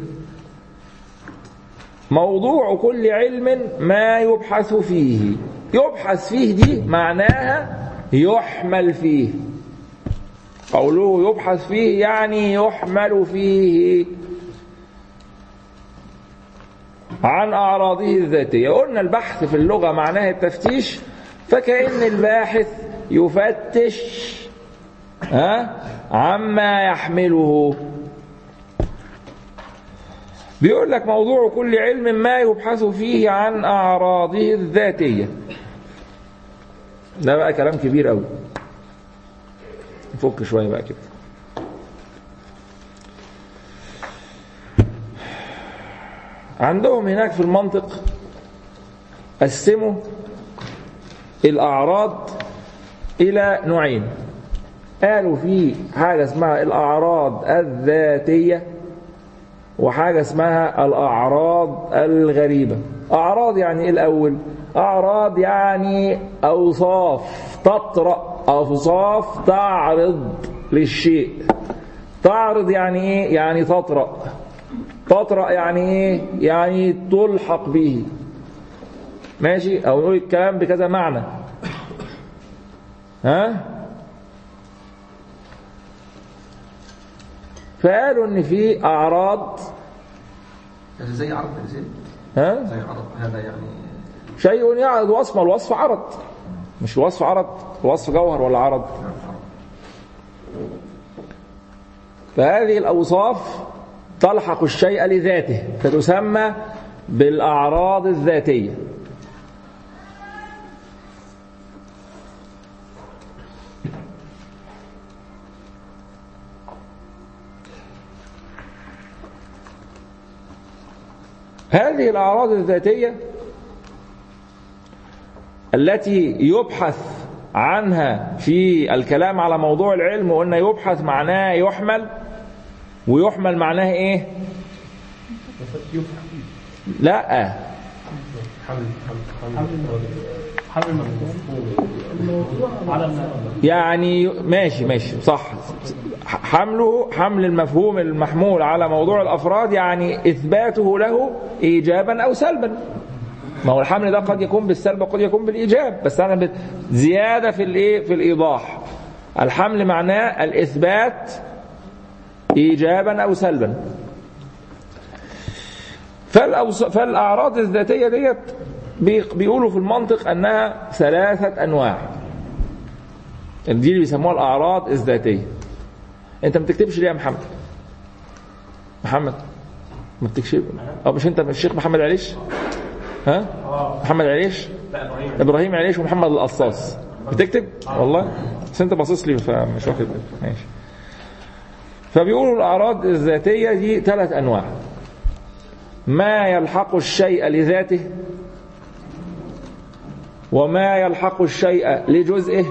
موضوع كل علم ما يبحث فيه يبحث فيه دي معناها يحمل فيه قوله يبحث فيه يعني يحمل فيه عن أعراضه الذاتية قلنا البحث في اللغة معناه التفتيش فكأن الباحث يفتش ها عما يحمله بيقول لك موضوع كل علم ما يبحث فيه عن أعراضه الذاتية ده بقى كلام كبير قوي نفك شوية بقى كده عندهم هناك في المنطق قسموا الأعراض إلى نوعين قالوا في حاجة اسمها الأعراض الذاتية وحاجة اسمها الأعراض الغريبة أعراض يعني إيه الأول أعراض يعني أوصاف تطرأ أوصاف تعرض للشيء تعرض يعني إيه يعني تطرأ تطرأ يعني إيه يعني تلحق به ماشي أو نقول الكلام بكذا معنى ها فقالوا ان في اعراض يعني زي عرض زي ها زي عرض هذا يعني شيء يعرض وصف الوصف عرض مش الوصف عرض الوصف جوهر ولا عرض فهذه الاوصاف تلحق الشيء لذاته فتسمى بالاعراض الذاتيه هذه الأعراض الذاتية التي يبحث عنها في الكلام على موضوع العلم وقلنا يبحث معناه يحمل ويحمل معناه ايه لا حمل مفهوم على الم- يعني ماشي ماشي صح حمله حمل المفهوم المحمول على موضوع الافراد يعني اثباته له ايجابا او سلبا ما هو الحمل ده قد يكون بالسلب وقد يكون بالايجاب بس انا بت- زياده في الايه في الايضاح الحمل معناه الاثبات ايجابا او سلبا فالأوص... فالاعراض الذاتيه ديت بي- بيقولوا في المنطق انها ثلاثه انواع دي اللي بيسموها الاعراض الذاتيه انت ما بتكتبش ليه يا محمد محمد ما بتكتبش اه مش انت مش الشيخ محمد عليش ها محمد عليش ابراهيم عليش ومحمد القصاص بتكتب والله بس انت باصص لي فمش واخد بالي. ماشي فبيقولوا الأعراض الذاتية دي ثلاث أنواع ما يلحق الشيء لذاته وما يلحق الشيء لجزئه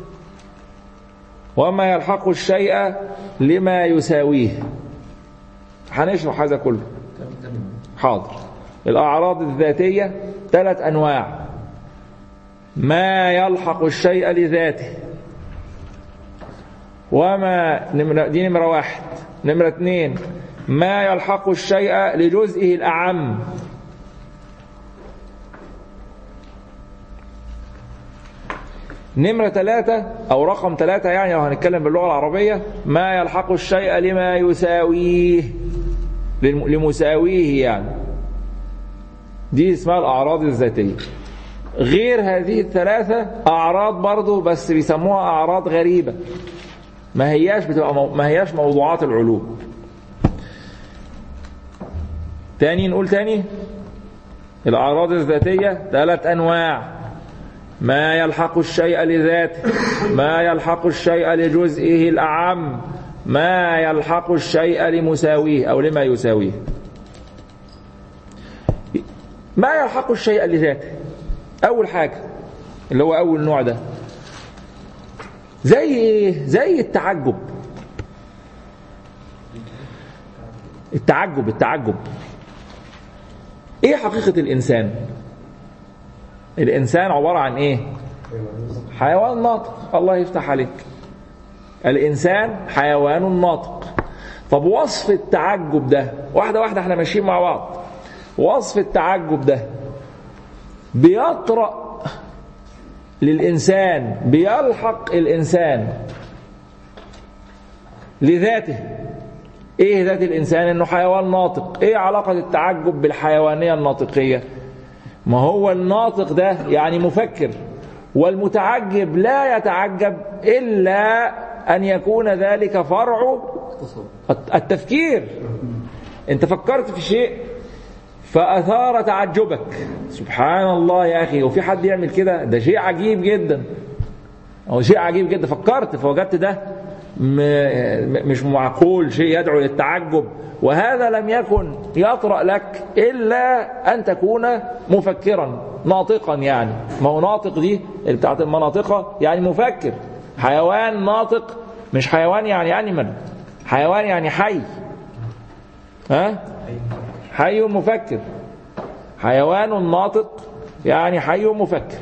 وما يلحق الشيء لما يساويه هنشرح هذا كله حاضر الأعراض الذاتية ثلاث أنواع ما يلحق الشيء لذاته وما نمرة دي نمرة واحد نمرة اثنين ما يلحق الشيء لجزئه الأعم نمرة ثلاثة أو رقم ثلاثة يعني لو هنتكلم باللغة العربية ما يلحق الشيء لما يساويه للم- لمساويه يعني دي اسمها الأعراض الذاتية غير هذه الثلاثة أعراض برضو بس بيسموها أعراض غريبة ما هياش بتبقى مو... ما هياش موضوعات العلوم تاني نقول تاني الأعراض الذاتية ثلاث أنواع ما يلحق الشيء لذاته ما يلحق الشيء لجزئه الأعم ما يلحق الشيء لمساويه أو لما يساويه ما يلحق الشيء لذاته أول حاجة اللي هو أول نوع ده زي إيه؟ زي التعجب التعجب التعجب ايه حقيقة الانسان الانسان عبارة عن ايه حيوان ناطق الله يفتح عليك الانسان حيوان ناطق طب وصف التعجب ده واحدة واحدة احنا ماشيين مع بعض وصف التعجب ده بيطرأ للإنسان بيلحق الإنسان لذاته ايه ذات الانسان انه حيوان ناطق ايه علاقة التعجب بالحيوانية الناطقية ما هو الناطق ده يعني مفكر والمتعجب لا يتعجب الا ان يكون ذلك فرع التفكير انت فكرت في شيء فاثار تعجبك سبحان الله يا اخي وفي حد يعمل كده ده شيء عجيب جدا هو شيء عجيب جدا فكرت فوجدت ده م- مش معقول شيء يدعو للتعجب وهذا لم يكن يطرأ لك إلا أن تكون مفكرا ناطقا يعني ما هو ناطق دي اللي بتاعت المناطقة يعني مفكر حيوان ناطق مش حيوان يعني أنيمال حيوان يعني حي ها حي مفكر حيوان ناطق يعني حي مفكر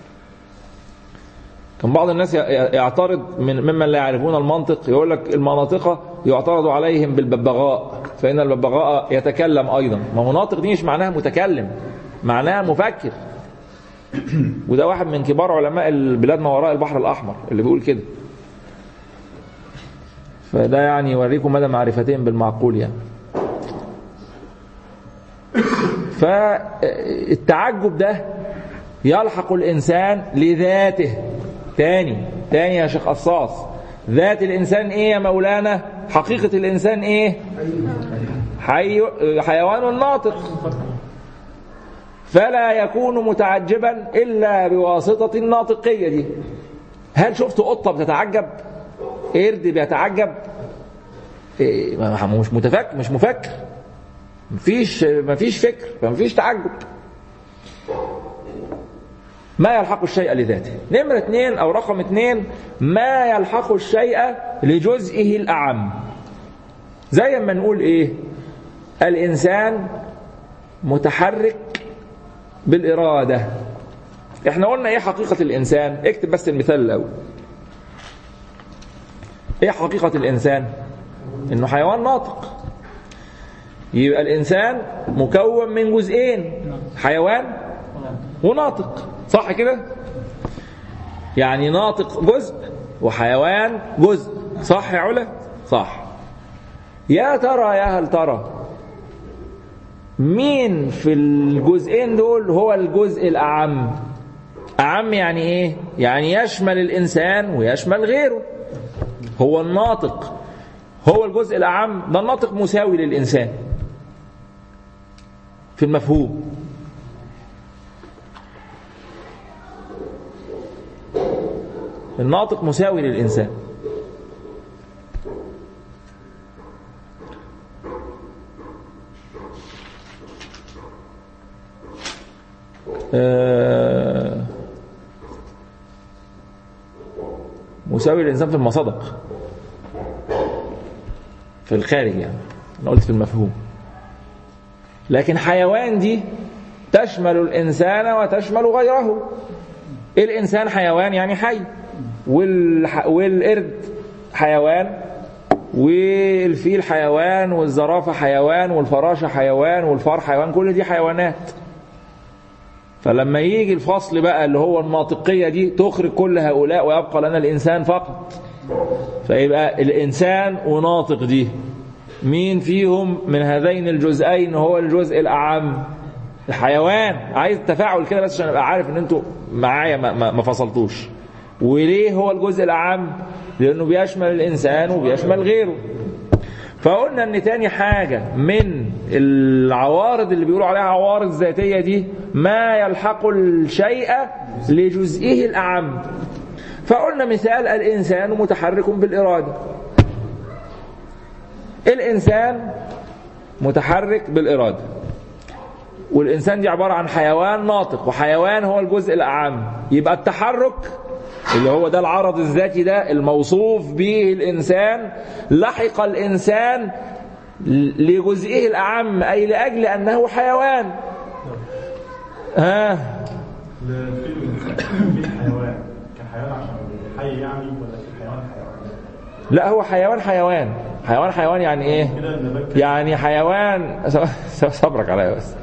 كان بعض الناس يعترض من ممن لا يعرفون المنطق يقول لك المناطق يعترض عليهم بالببغاء فإن الببغاء يتكلم أيضا ما هو ناطق دي مش معناها متكلم معناها مفكر وده واحد من كبار علماء البلاد ما وراء البحر الأحمر اللي بيقول كده فده يعني يوريكم مدى معرفتهم بالمعقول يعني فالتعجب ده يلحق الإنسان لذاته تاني تاني يا شيخ قصاص ذات الإنسان إيه يا مولانا حقيقة الإنسان إيه حي... حيوان ناطق فلا يكون متعجبا إلا بواسطة الناطقية دي هل شفت قطة بتتعجب قرد بيتعجب إيه ما- مش متفكر مش مفكر مفيش مفيش فكر فمفيش تعجب ما يلحق الشيء لذاته نمرة اثنين أو رقم اثنين ما يلحق الشيء لجزئه الأعم زي ما نقول إيه الإنسان متحرك بالإرادة احنا قلنا ايه حقيقة الإنسان اكتب بس المثال الأول ايه حقيقة الإنسان انه حيوان ناطق يبقى الإنسان مكون من جزئين حيوان وناطق صح كده يعني ناطق جزء وحيوان جزء صح يا علا صح يا ترى يا هل ترى مين في الجزئين دول هو الجزء الأعم أعم يعني إيه يعني يشمل الإنسان ويشمل غيره هو الناطق هو الجزء الأعم ده الناطق مساوي للإنسان في المفهوم الناطق مساوي للإنسان مساوي للإنسان في المصادق في الخارج يعني أنا قلت في المفهوم لكن حيوان دي تشمل الإنسان وتشمل غيره الإنسان حيوان يعني حي والح... والقرد حيوان والفيل حيوان والزرافة حيوان والفراشة حيوان والفار حيوان كل دي حيوانات فلما يجي الفصل بقى اللي هو الناطقية دي تخرج كل هؤلاء ويبقى لنا الإنسان فقط فيبقى الإنسان وناطق دي مين فيهم من هذين الجزئين هو الجزء الأعم الحيوان عايز تفاعل كده بس عشان ابقى عارف ان انتوا معايا ما, ما, ما فصلتوش وليه هو الجزء الأعم لأنه بيشمل الإنسان وبيشمل غيره فقلنا ان تاني حاجة من العوارض اللي بيقولوا عليها عوارض ذاتية دي ما يلحق الشيء لجزئه الأعم فقلنا مثال الإنسان متحرك بالإرادة الإنسان متحرك بالإرادة والإنسان دي عبارة عن حيوان ناطق وحيوان هو الجزء الأعم يبقى التحرك اللي هو ده العرض الذاتي ده الموصوف به الإنسان لحق الإنسان لجزئه الأعم أي لأجل أنه حيوان ها في حيوان كحيوان عشان حي يعني ولا في حيوان حيوان لا هو حيوان حيوان حيوان حيوان يعني ايه كده النبات يعني حيوان صبرك عليا بس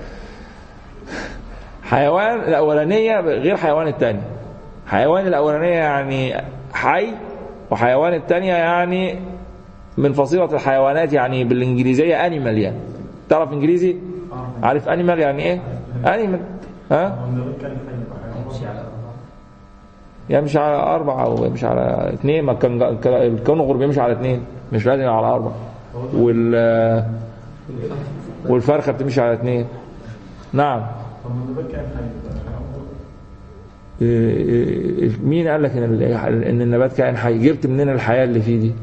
حيوان الأولانية غير حيوان الثاني حيوان الأولانية يعني حي وحيوان الثانية يعني من فصيلة الحيوانات يعني بالإنجليزية أنيمال يعني تعرف إنجليزي؟ عارف أنيمال يعني إيه؟ أنيمال ها؟ النبات كان حي يبقى حيوان يمشي على أربعة أو يمشي على اثنين ما كان الكونغر بيمشي على اثنين مش لازم على أربعة وال والفرخة بتمشي على اثنين نعم طب ما النبات كان حي يبقى حيوان إيه- إيه- مين قال لك ان ال- ان النبات كائن حي جبت منين الحياه اللي فيه دي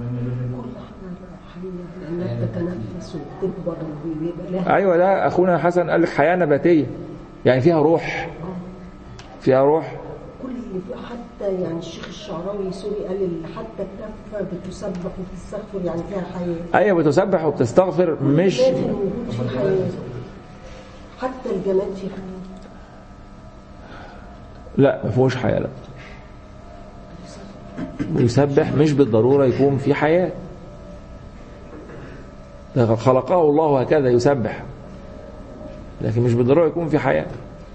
لأنها تتنفس وتكبر ويبقى لها ايوه ده اخونا حسن قال لك حياه نباتيه يعني فيها روح فيها روح كل حتى يعني الشيخ الشعراوي سوري قال ال- حتى الكفة بتسبح وتستغفر يعني فيها حياة ايوه بتسبح وبتستغفر مش لازم الوجود في حياة حتى الجماد في حياة لا ما فيهوش حياه لا ويسبح مش بالضروره يكون في حياه ده خلقه الله هكذا يسبح لكن مش بالضروره يكون في حياه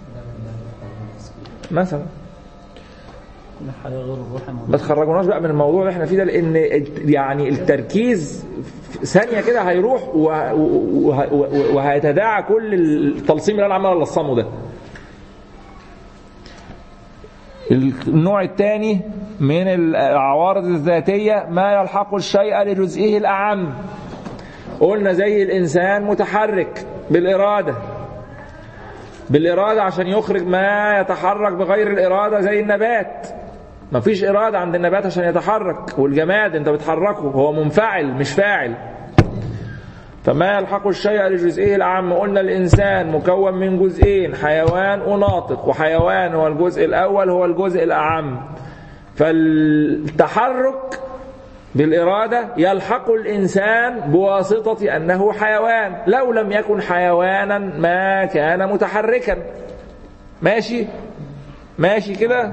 مثلا الحياة غير الروح ما تخرجوناش بقى من الموضوع اللي احنا فيه ده لان يعني التركيز في ثانيه كده هيروح وه- وه- وه- وهيتداعى كل التلصيم اللي انا عمال الصمه ده النوع الثاني من العوارض الذاتيه ما يلحق الشيء لجزئه الاعم قلنا زي الانسان متحرك بالاراده بالإرادة عشان يخرج ما يتحرك بغير الإرادة زي النبات مفيش إرادة عند النبات عشان يتحرك والجماد أنت بتحركه هو منفعل مش فاعل فما يلحق الشيء لجزئه الأعم قلنا الإنسان مكون من جزئين حيوان وناطق وحيوان هو الجزء الأول هو الجزء الأعم فالتحرك بالإرادة يلحق الإنسان بواسطة أنه حيوان لو لم يكن حيوانا ما كان متحركا ماشي ماشي كده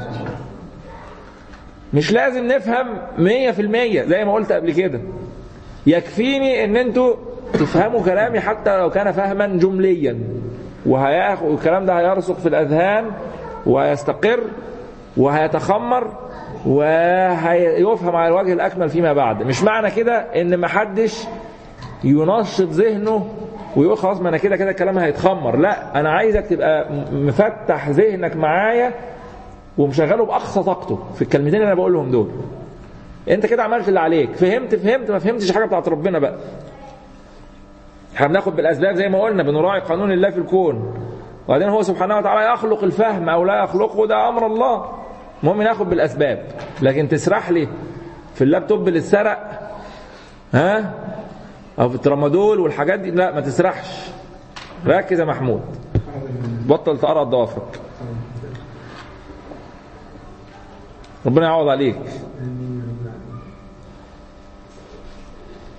مش لازم نفهم مية في المية زي ما قلت قبل كده يكفيني ان انتوا تفهموا كلامي حتى لو كان فهما جمليا وهياخد الكلام ده هيرسخ في الاذهان وهيستقر وهيتخمر وهيفهم على الوجه الاكمل فيما بعد مش معنى كده ان محدش ينشط ذهنه ويقول خلاص ما انا كده كده الكلام هيتخمر لا انا عايزك تبقى مفتح ذهنك معايا ومشغله باقصى طاقته في الكلمتين اللي انا بقولهم دول انت كده عملت اللي عليك فهمت فهمت ما فهمتش حاجه بتاعت ربنا بقى احنا بناخد بالاسباب زي ما قلنا بنراعي قانون الله في الكون وبعدين هو سبحانه وتعالى يخلق الفهم او لا يخلقه ده امر الله المهم ناخد بالاسباب لكن تسرح لي في اللابتوب اللي اتسرق ها او في الترامادول والحاجات دي لا ما تسرحش ركز يا محمود بطل تقرا ضوافرك ربنا يعوض عليك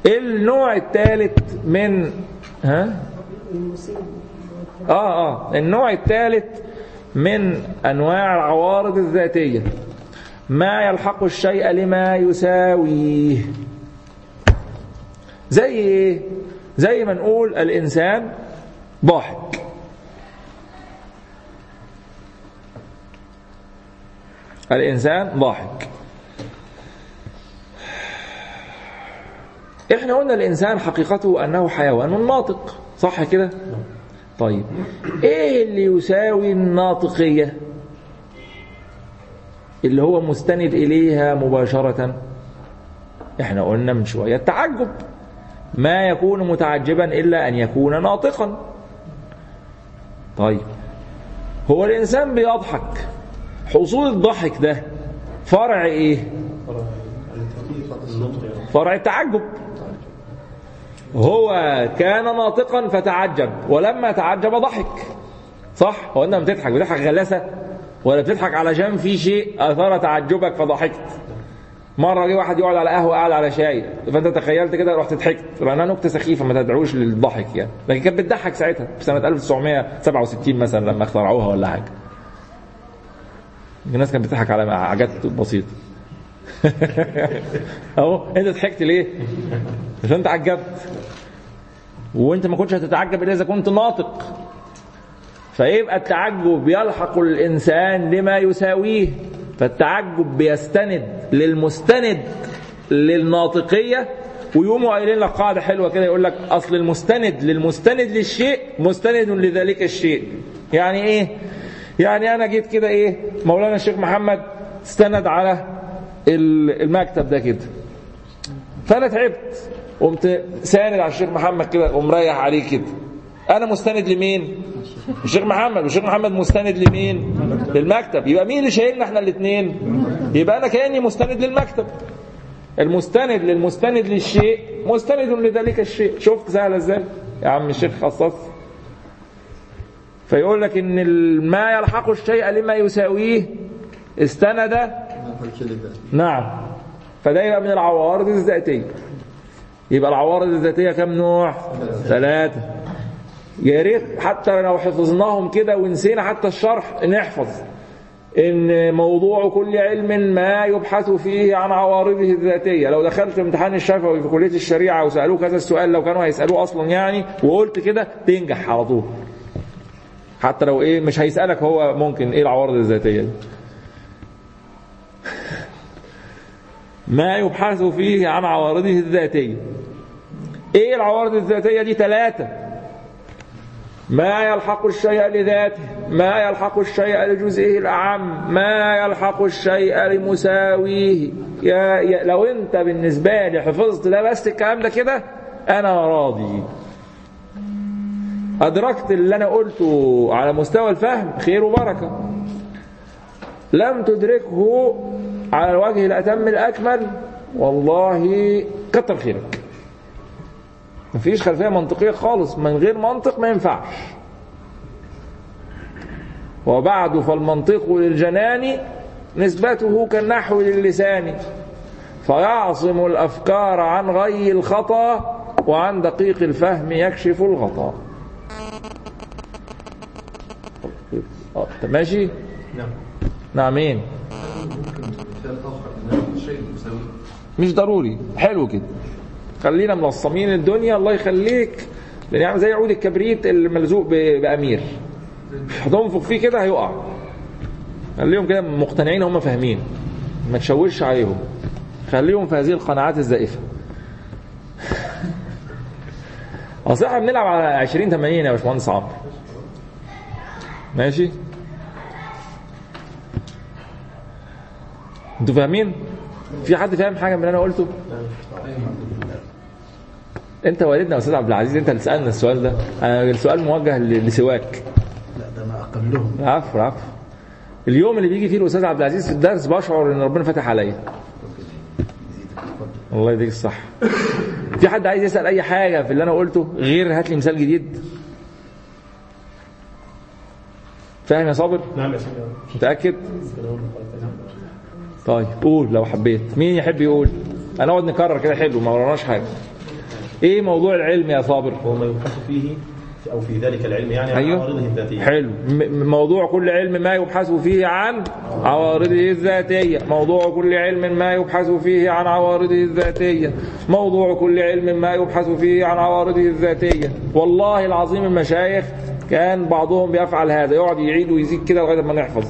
النوع الثالث من ها المصيب اه اه النوع الثالث من انواع العوارض الذاتيه ما يلحق الشيء لما يساويه زي ايه زي ما نقول الانسان ضاحك الانسان ضاحك احنا قلنا الانسان حقيقته انه حيوان ناطق صح كده طيب ايه اللي يساوي الناطقيه اللي هو مستند اليها مباشره احنا قلنا من شويه التعجب ما يكون متعجبا الا ان يكون ناطقا طيب هو الانسان بيضحك حصول الضحك ده فرع ايه فرع التعجب هو كان ناطقا فتعجب ولما تعجب ضحك صح هو انت لما بتضحك بتضحك غلاسه ولا بتضحك علشان في شيء اثار تعجبك فضحكت مره جه واحد يقعد على قهوه قاعد على شاي فانت تخيلت كده رحت ضحكت لانها نكته سخيفه ما تدعوش للضحك يعني لكن كانت بتضحك ساعتها في سنه 1967 مثلا لما اخترعوها ولا حاجه الناس كانت بتضحك على حاجات بسيطه اهو انت ضحكت ليه؟ عشان انت عجبت وانت ما كنتش هتتعجب الا اذا كنت ناطق فيبقى التعجب يلحق الانسان لما يساويه فالتعجب بيستند للمستند للناطقيه ويقوموا قايلين لك قاعده حلوه كده يقول لك اصل المستند للمستند للشيء مستند لذلك الشيء يعني ايه يعني انا جيت كده ايه مولانا الشيخ محمد استند على المكتب ده كده فانا تعبت قمت ساند على الشيخ محمد كده ومريح عليه كده انا مستند لمين الشيخ محمد والشيخ محمد مستند لمين للمكتب يبقى مين اللي شايلنا احنا الاثنين يبقى انا كاني مستند للمكتب المستند للمستند للشيء مستند لذلك الشيء شفت سهله ازاي يا عم الشيخ خصص فيقول لك ان ما يلحق الشيء لما يساويه استند نعم فده يبقى من العوارض الذاتيه يبقى العوارض الذاتيه كم نوع ثلاثه يا ريت حتى لو حفظناهم كده ونسينا حتى الشرح نحفظ ان موضوع كل علم ما يبحث فيه عن عوارضه الذاتيه لو دخلت امتحان الشفوي في كليه الشريعه وسالوك هذا السؤال لو كانوا هيسالوه اصلا يعني وقلت كده تنجح على طول حتى لو ايه مش هيسالك هو ممكن ايه العوارض الذاتيه دي ما يبحث فيه عن عوارضه الذاتيه ايه العوارض الذاتيه دي ثلاثه ما يلحق الشيء لذاته ما يلحق الشيء لجزئه الأعم ما يلحق الشيء لمساويه يا, يا لو انت بالنسبة لي حفظت ده بس الكلام ده كده أنا راضي أدركت اللي أنا قلته على مستوى الفهم خير وبركة لم تدركه على الوجه الأتم الأكمل والله كتر خيرك مفيش خلفية منطقية خالص من غير منطق ما ينفعش وبعد فالمنطق للجنان نسبته كالنحو للسان فيعصم الأفكار عن غي الخطأ وعن دقيق الفهم يكشف الغطاء ماشي نعم نعمين ممكن مثال اخر ان الشيء مساوي مش ضروري حلو كده خلينا ملصمين الدنيا الله يخليك لان يعني زي عود الكبريت اللي ملزوق ب- بامير هتنفخ فيه كده هيقع خليهم كده مقتنعين هم فاهمين ما تشوش عليهم خليهم في هذه القناعات الزائفه اصل احنا بنلعب على 20 80 يا باشمهندس عمرو ماشي انتوا فاهمين في حد فاهم حاجه من اللي انا قلته انت والدنا يا استاذ عبد العزيز انت اللي سالنا السؤال ده انا السؤال موجه ل- لسواك لا ده انا اقلهم عفو عفو اليوم اللي بيجي فيه الاستاذ عبد العزيز في الدرس بشعر ان ربنا فتح عليا الله يديك الصح في حد عايز يسال اي حاجه في اللي انا قلته غير هات لي مثال جديد فاهم يا صابر نعم يا سيدي متاكد طيب قول لو حبيت مين يحب يقول هنقعد نكرر كده حلو ما وراناش حاجه ايه موضوع العلم يا صابر هو ما يبحث فيه أو في ذلك العلم يعني عن أيوه. عوارضه الذاتية حلو م- موضوع كل علم ما يبحث فيه عن عوارضه الذاتية موضوع كل علم ما يبحث فيه عن عوارضه الذاتية موضوع كل علم ما يبحث فيه عن عوارضه الذاتية والله العظيم المشايخ كان بعضهم بيفعل هذا يقعد يعيد ويزيد كده لغاية ما نحفظ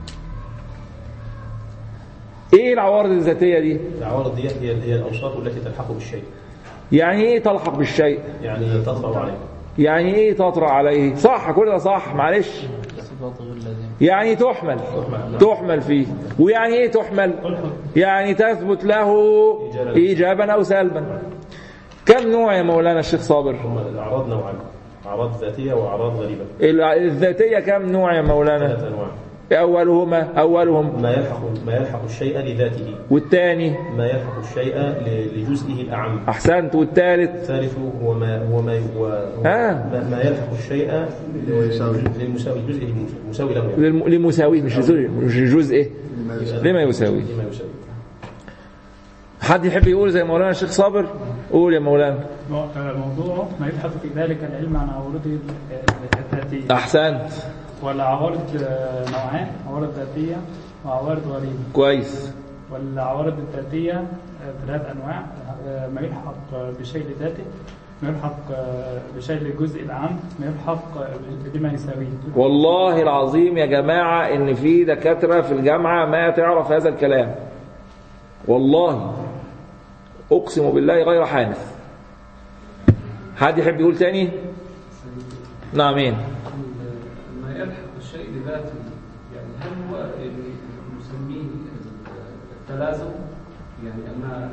ايه العوارض الذاتية دي العوارض دي هي هي الأوصاف التي تلحق بالشيء يعني ايه تلحق بالشيء يعني تطرأ عليه يعني ايه تطرأ عليه صح كل ده صح معلش صفات غير لازمة يعني تحمل تحمل فيه ويعني ايه تحمل يعني تثبت له ايجابا او سلبا كم نوع يا مولانا الشيخ صابر هم الأعراض نوعان أعراض ذاتية وأعراض غريبة الع- الذاتيه كم نوع يا مولانا ثلاث أنواع اولهما اولهم ما يلحق ما يلحق الشيء لذاته والثاني ما يلحق الشيء ل- لجزئه الأعم احسنت والثالث الثالث هو ما هو ما هو آه. ما, ما يلحق الشيء للمساوي الجزء المساوي له يعني. للم- لمساويه مش لزوج- مش الجزء ايه لما يساوي لما يساوي حد يحب يقول زي مولانا الشيخ صابر قول يا مولانا مو- موضوع ما يبحث في ذلك العلم عن عوارضه الذاتية احسنت والعوارض آه، نوعان عوارض ذاتية وعوارض غريبة كويس والعوارض الذاتية آه، ثلاث أنواع آه، ما يلحق آه، بشيء لذاته ما يلحق آه، بشيء للجزء العام ما يلحق آه، بما يساويه والله العظيم يا جماعة إن في دكاترة في الجامعة ما تعرف هذا الكلام والله أقسم بالله غير حانث حد يحب يقول تاني نعم مين ما يلحق الشيء لذاته يعني هل هو يعني نسميه التلازم يعني أن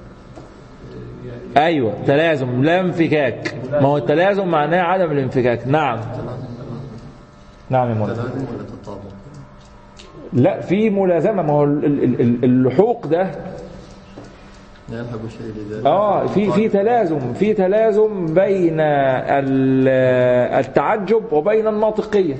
يعني أيوة تلازم لا انفكاك ما هو التلازم معناه عدم الانفكاك نعم نعم يا مولانا تلازم ولا تطابق؟ لا في ملازمة ما هو ال- ال- ال- اللحوق ده لا يلحق الشيء لذاته اه في في تلازم في تلازم بين ال- التعجب وبين الناطقيه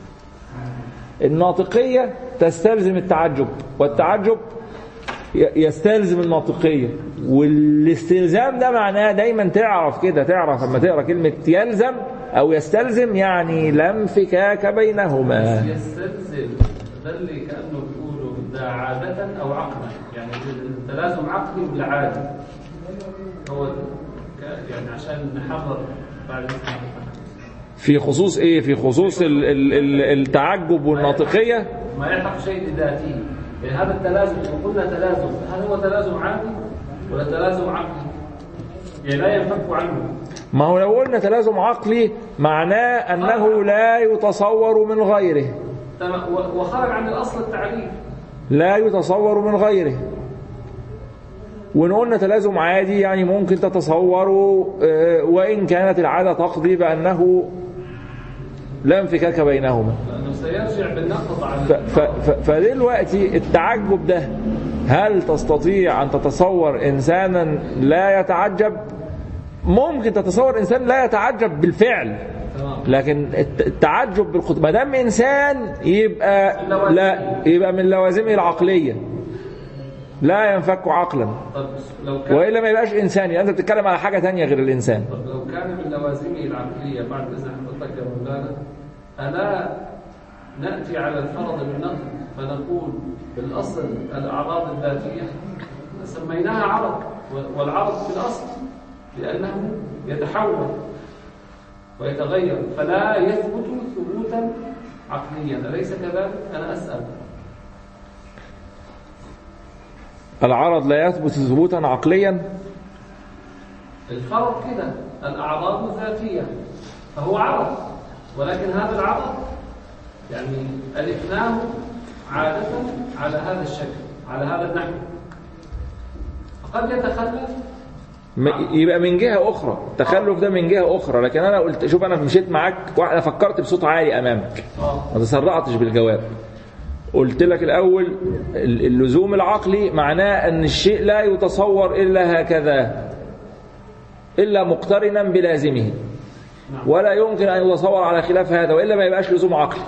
الناطقيه تستلزم التعجب والتعجب ي- يستلزم الناطقيه والاستلزام ده معناه دايما تعرف كده تعرف لما تقرا كلمه يلزم او يستلزم يعني لا انفكاك بينهما يستلزم ده اللي كأنه بيقولوا ده عادة أو عقلا يعني التلازم عقلي ولا عادي هو ك- يعني عشان نحرر بعد في خصوص ايه في خصوص ال- ال- ال- التعجب والناطقيه ما يلحق شيء لذاته يعني هذا التلازم لو قلنا تلازم هل هو تلازم عادي ولا تلازم عقلي؟ يعني لا ينفك عنه ما هو لو قلنا تلازم عقلي معناه أنه لا يتصور من غيره تمام و- وخرج عن الأصل التعريف لا يتصور من غيره وإن قلنا تلازم عادي يعني ممكن تتصوره آه، وإن كانت العادة تقضي بأنه لا انفكاك بينهما لأنه سيرجع بالنقض على ف- ف- ف- فدلوقتي التعجب ده هل تستطيع أن تتصور إنسانا لا يتعجب ممكن تتصور إنسان لا يتعجب بالفعل تمام لكن الت- التعجب بالخطوة ما دام انسان يبقى لا يبقى من لوازمه العقليه لا ينفك عقلا طب لو كان والا ما يبقاش انسان يبقى انت بتتكلم على حاجه تانية غير الانسان طب لو كان من لوازمه العقلية بعد إذن حضرتك يا مولانا ألا نأتي على الفرض بالنقد فنقول بالأصل الأعراض الذاتية سميناها عرض و- والعرض في الأصل لأنه يتحول ويتغير فلا يثبت ثبوتا عقليا أليس كذلك؟ أنا أسأل العرض لا يثبت ثبوتا عقليا الفرض كده الأعراض ذاتية فهو عرض ولكن هذا العرض يعني ألفناه عادة على هذا الشكل على هذا النحو قد يتخلف م- يبقى من جهه اخرى التخلف ده من جهه اخرى لكن انا قلت شوف انا مشيت معاك وانا فكرت بصوت عالي امامك آه. ما تسرعتش بالجواب قلت لك الاول ال- اللزوم العقلي معناه ان الشيء لا يتصور الا هكذا الا مقترنا بلازمه ولا يمكن ان يتصور على خلاف هذا والا ما يبقاش لزوم عقلي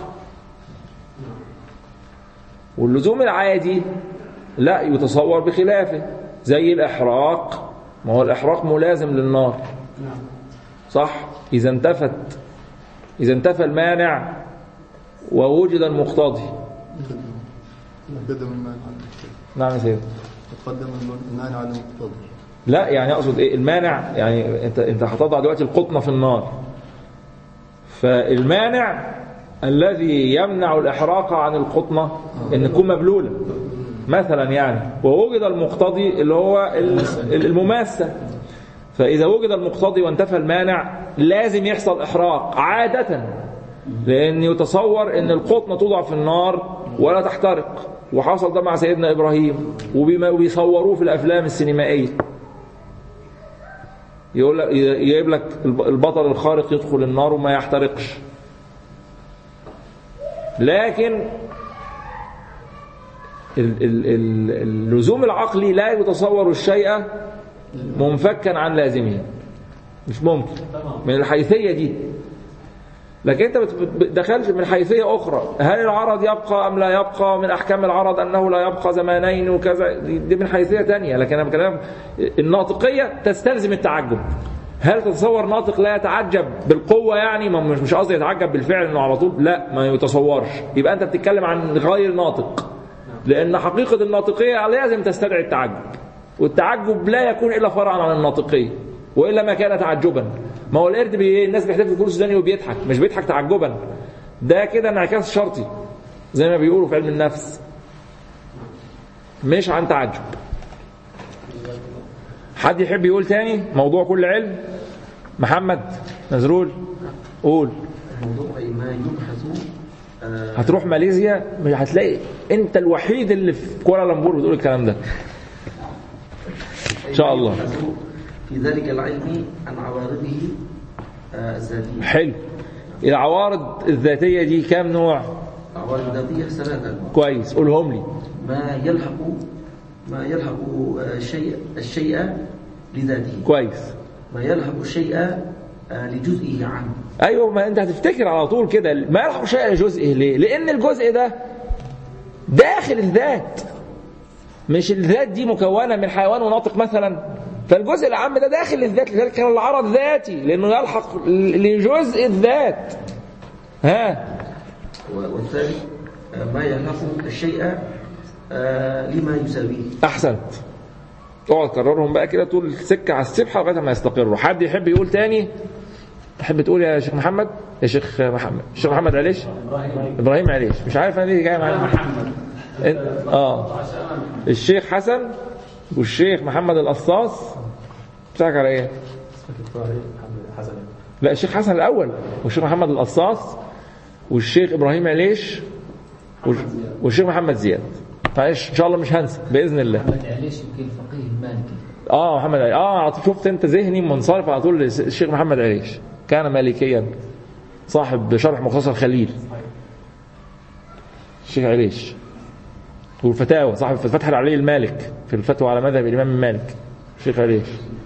واللزوم العادي لا يتصور بخلافه زي الاحراق ما هو الإحراق ملازم للنار صح إذا انتفت إذا انتفى المانع ووجد المقتضي قدم المانع على المقتضي نعم يا سيدي تقدم المانع على المقتضي لا يعني اقصد ايه المانع يعني انت انت هتضع دلوقتي القطنه في النار فالمانع الذي يمنع الاحراق عن القطنه ان تكون مبلوله مثلا يعني ووجد المقتضي اللي هو ال- المماسه فاذا وجد المقتضي وانتفى المانع لازم يحصل احراق عاده لان يتصور ان القطنه توضع في النار ولا تحترق وحصل ده مع سيدنا ابراهيم وبما- وبيصوروه في الافلام السينمائيه يقول لك يجيب لك البطل الخارق يدخل النار وما يحترقش لكن ال- ال- ال- اللزوم العقلي لا يتصور الشيء منفكا عن لازمه مش ممكن من الحيثية دي لكن انت بت- بت- دخلت من حيثية أخرى هل العرض يبقى أم لا يبقى من أحكام العرض أنه لا يبقى زمانين وكذا دي دي من حيثية تانية لكن أنا بكلم الناطقية تستلزم التعجب هل تتصور ناطق لا يتعجب بالقوة يعني ما مش مش قصدي يتعجب بالفعل انه على طول لا ما يتصورش يبقى انت بتتكلم عن غير ناطق لان حقيقة الناطقية لازم تستدعي التعجب والتعجب لا يكون الا فرعا عن الناطقية والا ما كان تعجبا ما هو القرد بي الناس بيحتفل بكل سوداني وبيضحك مش بيضحك تعجبا ده كده انعكاس شرطي زي ما بيقولوا في علم النفس مش عن تعجب حد يحب يقول تاني موضوع كل علم محمد نزرول قول موضوع ما يبحث آه، هتروح ماليزيا مش هتلاقي انت الوحيد اللي في كوالالمبور بتقول الكلام ده ان شاء الله يبحث في ذلك العلم عن عوارضه آه، الذاتية حلو العوارض الذاتية دي كام نوع عوارض ذاتية ثلاثة كويس قولهم لي ما يلحق ما يلحق آه، الشيء الشيء لذاته كويس ما يلحق الشيء آه، لجزئه عنه ايوه ما انت هتفتكر على طول كده ما يلحق شيء لجزئه ليه لان الجزء ده داخل الذات مش الذات دي مكونه من حيوان وناطق مثلا فالجزء العام ده داخل الذات لذلك كان العرض ذاتي لانه يلحق لجزء الذات ها و- والثاني آه، ما يلحق الشيء آه، لما يساويه احسنت اقعد كررهم بقى كده طول السكه على السبحه لغايه ما يستقروا حد يحب يقول تاني تحب تقول يا شيخ محمد يا شيخ محمد الشيخ محمد عليش ابراهيم عليش مش عارف انا ليه جاي معايا محمد اه الشيخ حسن والشيخ محمد القصاص بتاعك على ايه حسن لا الشيخ حسن الاول والشيخ محمد القصاص والشيخ ابراهيم عليش والش- والشيخ محمد زياد معلش ان شاء الله مش هنسى باذن الله محمد عليش يمكن الفقيه المالكي اه محمد علي اه على طول شفت انت ذهني منصرف على طول للشيخ محمد عليش كان مالكيا صاحب شرح مختصر خليل الشيخ عليش والفتاوى صاحب فتح العلي المالك في الفتوى على مذهب الامام مالك الشيخ عليش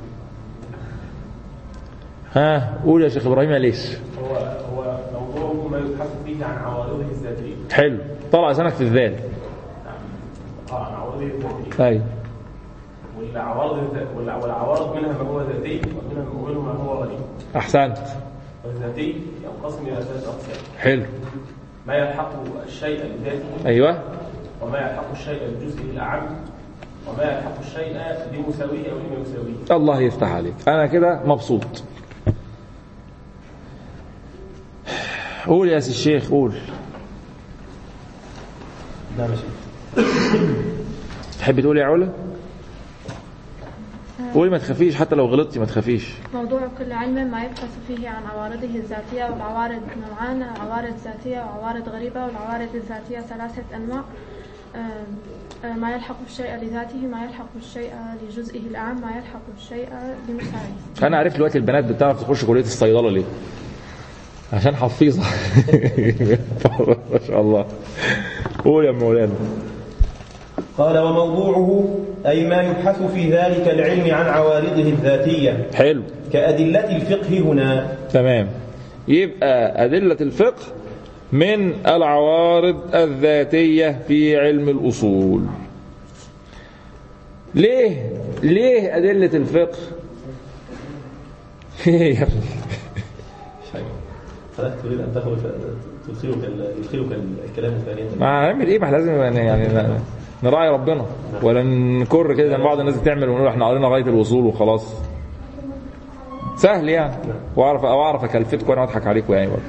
ها قول يا شيخ ابراهيم عليش هو هو موضوع ما يبحث فيه عن عوارضه الذاتيه حلو طلع لسانك في الذال اه عن عوارضه الذاتيه ايوه والعوارض الذ- والع- والعوارض منها ما هو ذاتي ومنها ومنها ما هو غريب احسنت والذاتي ينقسم الى ثلاث اقسام حلو ما يلحق الشيء لذاته ايوه وما يلحق الشيء لجزئه الاعم وما يلحق الشيء لمساويه او لما يساويه الله يفتح عليك انا كده مبسوط قول يا سي الشيخ قول ده ماشي تحب تقول يا علا قولي ما تخافيش حتى لو غلطتي ما تخافيش موضوع كل علم ما يبحث فيه عن عوارضه الذاتية والعوارض نوعان عوارض ذاتية وعوارض غريبة والعوارض الذاتية ثلاثة أنواع آم، آم، ما يلحق الشيء لذاته ما يلحق الشيء لجزئه الأعم ما يلحق الشيء لمساويه انا عرفت دلوقتي البنات بتعرف تخش كليه الصيدله ليه عشان حفيظه ما شاء الله قول يا مولانا قال وموضوعه أي ما يبحث في ذلك العلم عن عوارضه الذاتية حلو كأدلة الفقه هنا تمام يبقى أدلة الفقه من العوارض الذاتية في علم الأصول ليه ليه أدلة الفقه ايه يا ابني حضرتك تريد ان تخرج تدخلك ال- يدخلك الكلام ثانيه ما هنعمل ايه ما احنا لازم يعني يعني نراعي ربنا ولا نكر كده زي ما بعض الناس بتعمل ونقول احنا قرينا غايه الوصول وخلاص سهل يعني واعرف او اعرف اكلفتكم وانا اضحك عليكم يعني برضه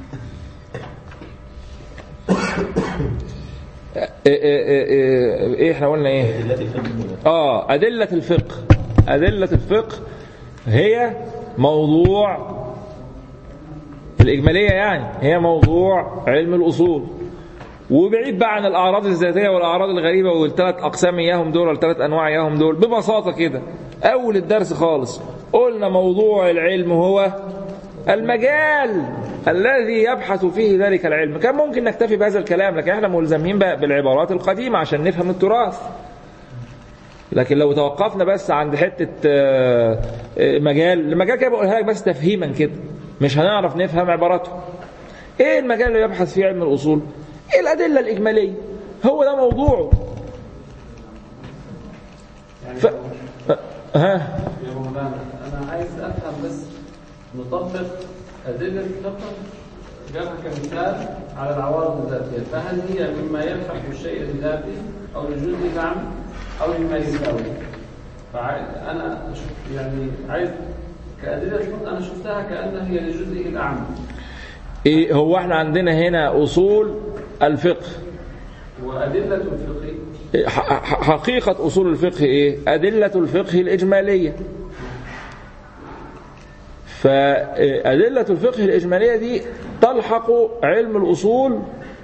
ايه ايه ايه ايه ايه احنا قلنا ايه التي الفقه هنا اه أدلة الفقه أدلة الفقه هي موضوع الإجمالية يعني هي موضوع علم الأصول وبعيد بقى عن الأعراض الذاتية والأعراض الغريبة والثلاث أقسام إياهم دول والثلاث أنواع إياهم دول ببساطة كده أول الدرس خالص قلنا موضوع العلم هو المجال الذي يبحث فيه ذلك العلم كان ممكن نكتفي بهذا الكلام لكن احنا ملزمين بقى بالعبارات القديمة عشان نفهم التراث لكن لو توقفنا بس عند حتة آه، آه، مجال المجال كده بقولها لك بس تفهيما كده مش هنعرف نفهم عباراته ايه المجال اللي يبحث فيه علم الأصول ايه الأدلة الإجمالية هو ده موضوعه ف... ها يا مولانا انا عايز افهم بس نطبق ادله الفقه جابها كمثال على العوارض الذاتيه فهل هي مما يلحق الشيء لذاته او لجزء العام او مما يساوي فانا يعني عايز كادله الفقه انا شفتها كانها هي لجزئه الاعم ايه هو احنا عندنا هنا أصول الفقه وادله الفقه ح- ح- حقيقة أصول الفقه إيه؟ أدلة الفقه الإجمالية فأدلة الفقه الإجمالية دي تلحق علم الأصول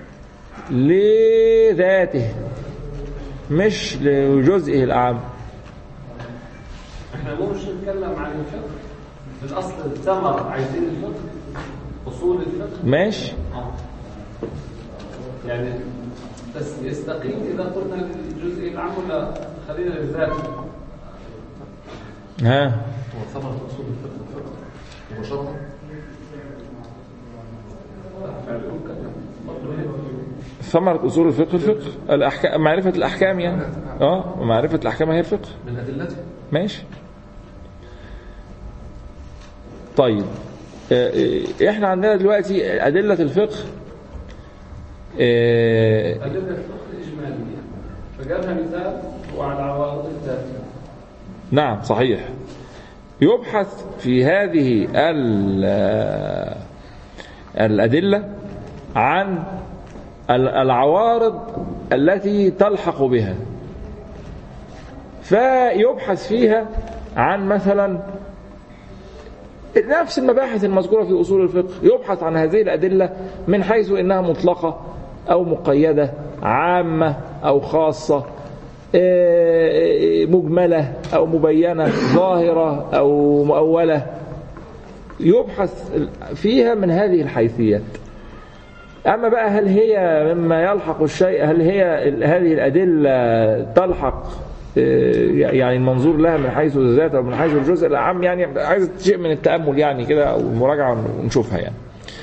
لذاته مش لجزئه الأعم احنا مو مش نتكلم عن الفقه في الاصل الثمر عايزين الفقه اصول الفقه ماشي آه. يعني بس يستقيم اذا قلنا الجزء العام ولا خلينا لذاته ها هو ثمرة أصول الفقه الفقه مباشرة ثمرة أصول الفقه الفقه الأحكام معرفة الأحكام يعني اه معرفة الأحكام هي الفقه من أدلته ماشي طيب آه، آه، احنا عندنا دلوقتي أدلة الفقه آه، أدلة الفقه إجمالية فجابها مثال هو على العوارض الذاتية نعم صحيح يبحث في هذه ال- الأدلة عن ال- العوارض التي تلحق بها فيبحث فيها عن مثلا نفس المباحث المذكورة في أصول الفقه يبحث عن هذه الأدلة من حيث إنها مطلقة أو مقيدة عامة أو خاصة آه، مجملة أو مبينة ظاهرة أو مؤولة يبحث فيها من هذه الحيثيات أما بقى هل هي مما يلحق الشيء هل هي ال- هذه الأدلة تلحق آه، يعني المنظور لها من حيث الذات أو من حيث الجزء الأعم يعني عايز شيء من التأمل يعني كده أو المراجعة ونشوفها يعني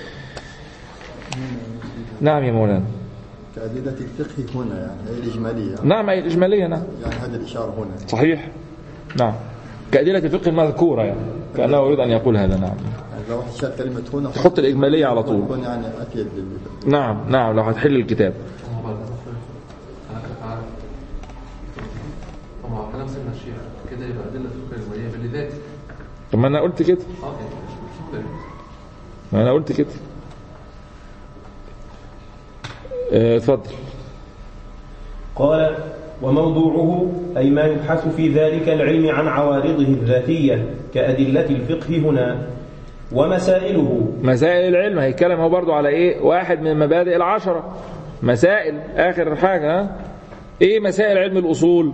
نعم يا مولانا كأدلة الفقه هنا يعني هي الإجمالية نعم أي الإجمالية نعم يعني هذه الإشارة هنا صحيح نعم كأدلة الفقه المذكورة يعني كأنه يريد أن يقول هذا نعم يعني لو واحد شال كلمة هنا تحط الإجمالية على طول يكون يعني أفيد لل- نعم نعم لو هتحل الكتاب هو بقى أنا كده عارف طبعا كلام سيدنا الشيخ كده يبقى أدلة الفقه الإجمالية بالذات طب ما أنا قلت كده اه يعني ما أنا قلت كده آه، اتفضل قال وموضوعه أي ما يبحث في ذلك العلم عن عوارضه الذاتية كأدلة الفقه هنا ومسائله مسائل العلم هيتكلم هو برضو على ايه واحد من المبادئ العشرة مسائل اخر حاجة ها ايه مسائل علم الاصول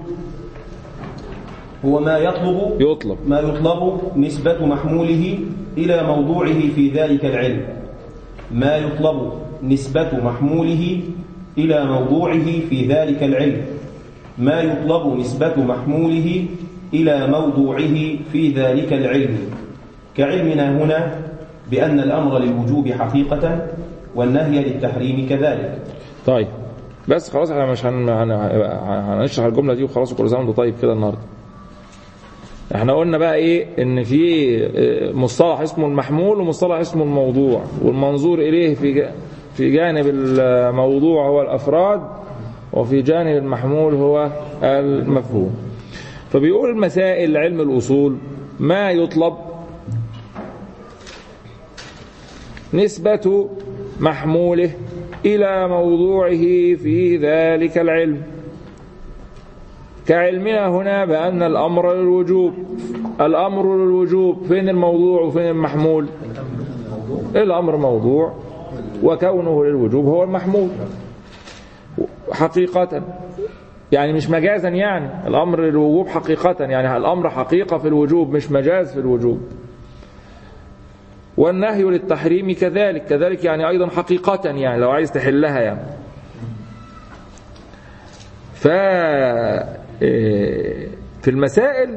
هو ما يطلب يطلب ما يطلب نسبة محموله إلى موضوعه في ذلك العلم ما يطلب نسبة محموله إلى موضوعه في ذلك العلم ما يطلب نسبة محموله إلى موضوعه في ذلك العلم كعلمنا هنا بأن الأمر للوجوب حقيقة والنهي للتحريم كذلك طيب بس خلاص احنا مش هن... هن... هنشرح الجمله دي وخلاص وكل سنه وانت طيب كده النهارده احنا قلنا بقى ايه ان في اه، مصطلح اسمه المحمول ومصطلح اسمه الموضوع والمنظور اليه في ج- في جانب الموضوع هو الافراد وفي جانب المحمول هو المفهوم فبيقول المسائل علم الاصول ما يطلب نسبة محموله إلى موضوعه في ذلك العلم كعلمنا هنا بأن الأمر للوجوب الأمر للوجوب فين الموضوع وفين المحمول الأمر موضوع وكونه للوجوب هو المحمول حقيقة يعني مش مجازا يعني الأمر للوجوب حقيقة يعني الأمر حقيقة في الوجوب مش مجاز في الوجوب والنهي للتحريم كذلك كذلك يعني أيضا حقيقة يعني لو عايز تحلها يعني ف إيه، في المسائل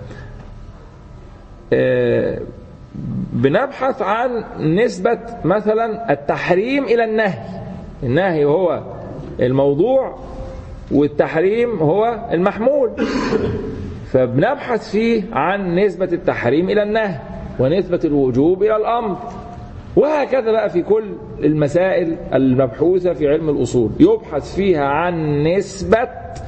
إيه، بنبحث عن نسبة مثلا التحريم إلى النهي النهي هو الموضوع والتحريم هو المحمول فبنبحث فيه عن نسبة التحريم إلى النهي ونسبة الوجوب إلى الأمر وهكذا بقى في كل المسائل المبحوثة في علم الأصول يبحث فيها عن نسبة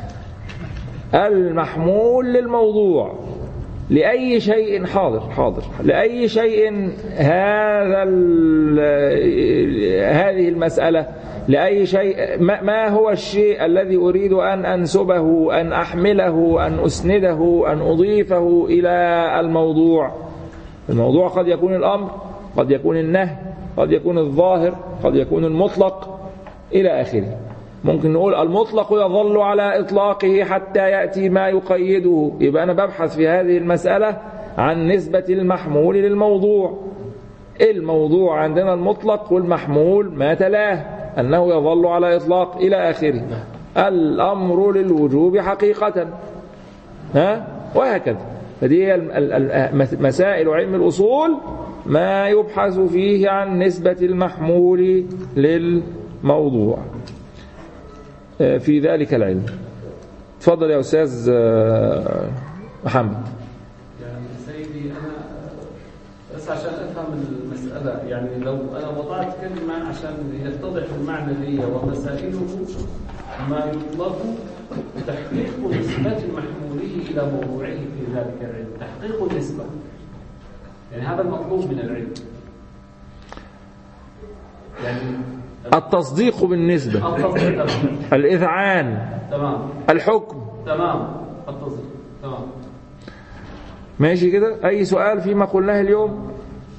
المحمول للموضوع لأي شيء حاضر حاضر لأي شيء هذا ال- هذه المسألة لأي شيء ما ما هو الشيء الذي أريد أن أنسبه أن أحمله أن أسنده أن أضيفه إلى الموضوع الموضوع قد يكون الأمر قد يكون النهي قد يكون الظاهر قد يكون المطلق إلى آخره ممكن نقول المطلق يظل على إطلاقه حتى يأتي ما يقيده يبقى أنا ببحث في هذه المسألة عن نسبة المحمول للموضوع الموضوع عندنا المطلق والمحمول ما تلاه أنه يظل على إطلاق إلى آخره الأمر للوجوب حقيقة ها وهكذا فدي هي ال- ال- ال- مسائل علم الأصول ما يبحث فيه عن نسبة المحمول للموضوع آه، في ذلك العلم تفضل يا أستاذ آه، محمد يعني سيدي انا بس عشان افهم المساله يعني لو انا وضعت كلمه عشان يتضح المعنى لي ومسائله ما يطلب تحقيق نسبة محموله الى موضوعه في ذلك العلم، تحقيق النسبه. يعني هذا المطلوب من العلم. يعني التصديق بالنسبة التصديق تمام الإذعان تمام الحكم تمام التصديق تمام ماشي كده أي سؤال فيما قلناه اليوم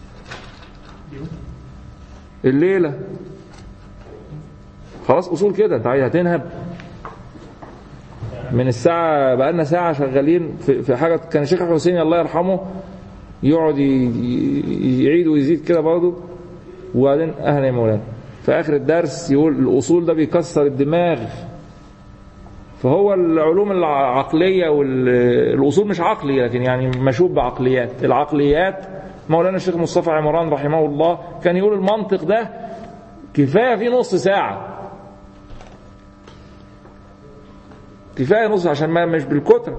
الليلة خلاص أصول كده أنت عايز هتنهب من الساعة بقالنا ساعة شغالين في في حاجة كان الشيخ حسين الله يرحمه يقعد ي- ي- يعيد ويزيد كده برضه وبعدين أهلا يا مولانا في آخر الدرس يقول الأصول ده بيكسر الدماغ فهو العلوم العقلية والأصول مش عقلي لكن يعني مشوب بعقليات العقليات مولانا الشيخ مصطفى عمران رحمه الله كان يقول المنطق ده كفاية فيه نص ساعة كفاية نص عشان ما مش بالكترة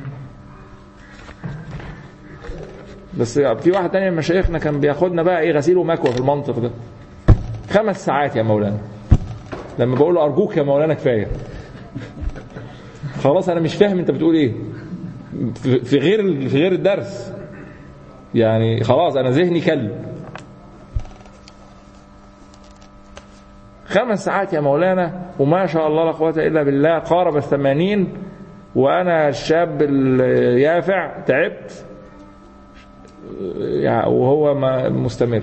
بس في واحد تاني من مشايخنا كان بياخدنا بقى ايه غسيل ومكوى في المنطق ده خمس ساعات يا مولانا لما بقول له ارجوك يا مولانا كفايه خلاص انا مش فاهم انت بتقول ايه في في غير في غير الدرس يعني خلاص انا ذهني كلب خمس ساعات يا مولانا وما شاء الله لا قوة إلا بالله قارب الثمانين وأنا الشاب اليافع تعبت يعني وهو ما- مستمر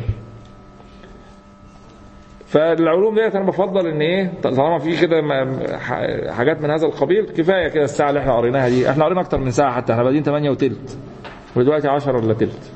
فالعلوم ديت انا بفضل ان ايه طالما في كده ما- ح- حاجات من هذا القبيل كفايه كده الساعه اللي احنا قريناها دي احنا قرينا اكتر من ساعه حتى احنا بادئين 8 وتلت ودلوقتي 10 الا تلت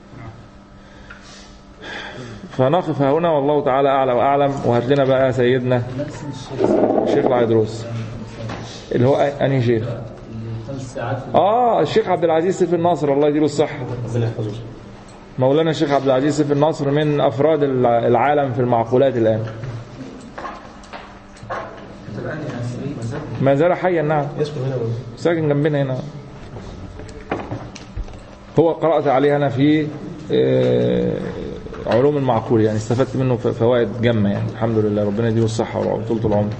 فنقف هنا والله تعالى اعلى واعلم وهات لنا بقى سيدنا الشيخ العيدروس اللي هو انهي شيخ خمس ساعات في اه الشيخ عبد العزيز سيف الناصر الله يديله الصحه ربنا يحفظه مولانا الشيخ عبد العزيز سيف النصر من افراد الع- العالم في المعقولات الان الآن ما زال حيا نعم يسكن هنا برضه. ساكن جنبنا هنا هو قرأت عليه أنا في آه، علوم المعقول يعني استفدت منه ف- فوائد جمة يعني الحمد لله ربنا يديله الصحة وطولة العمر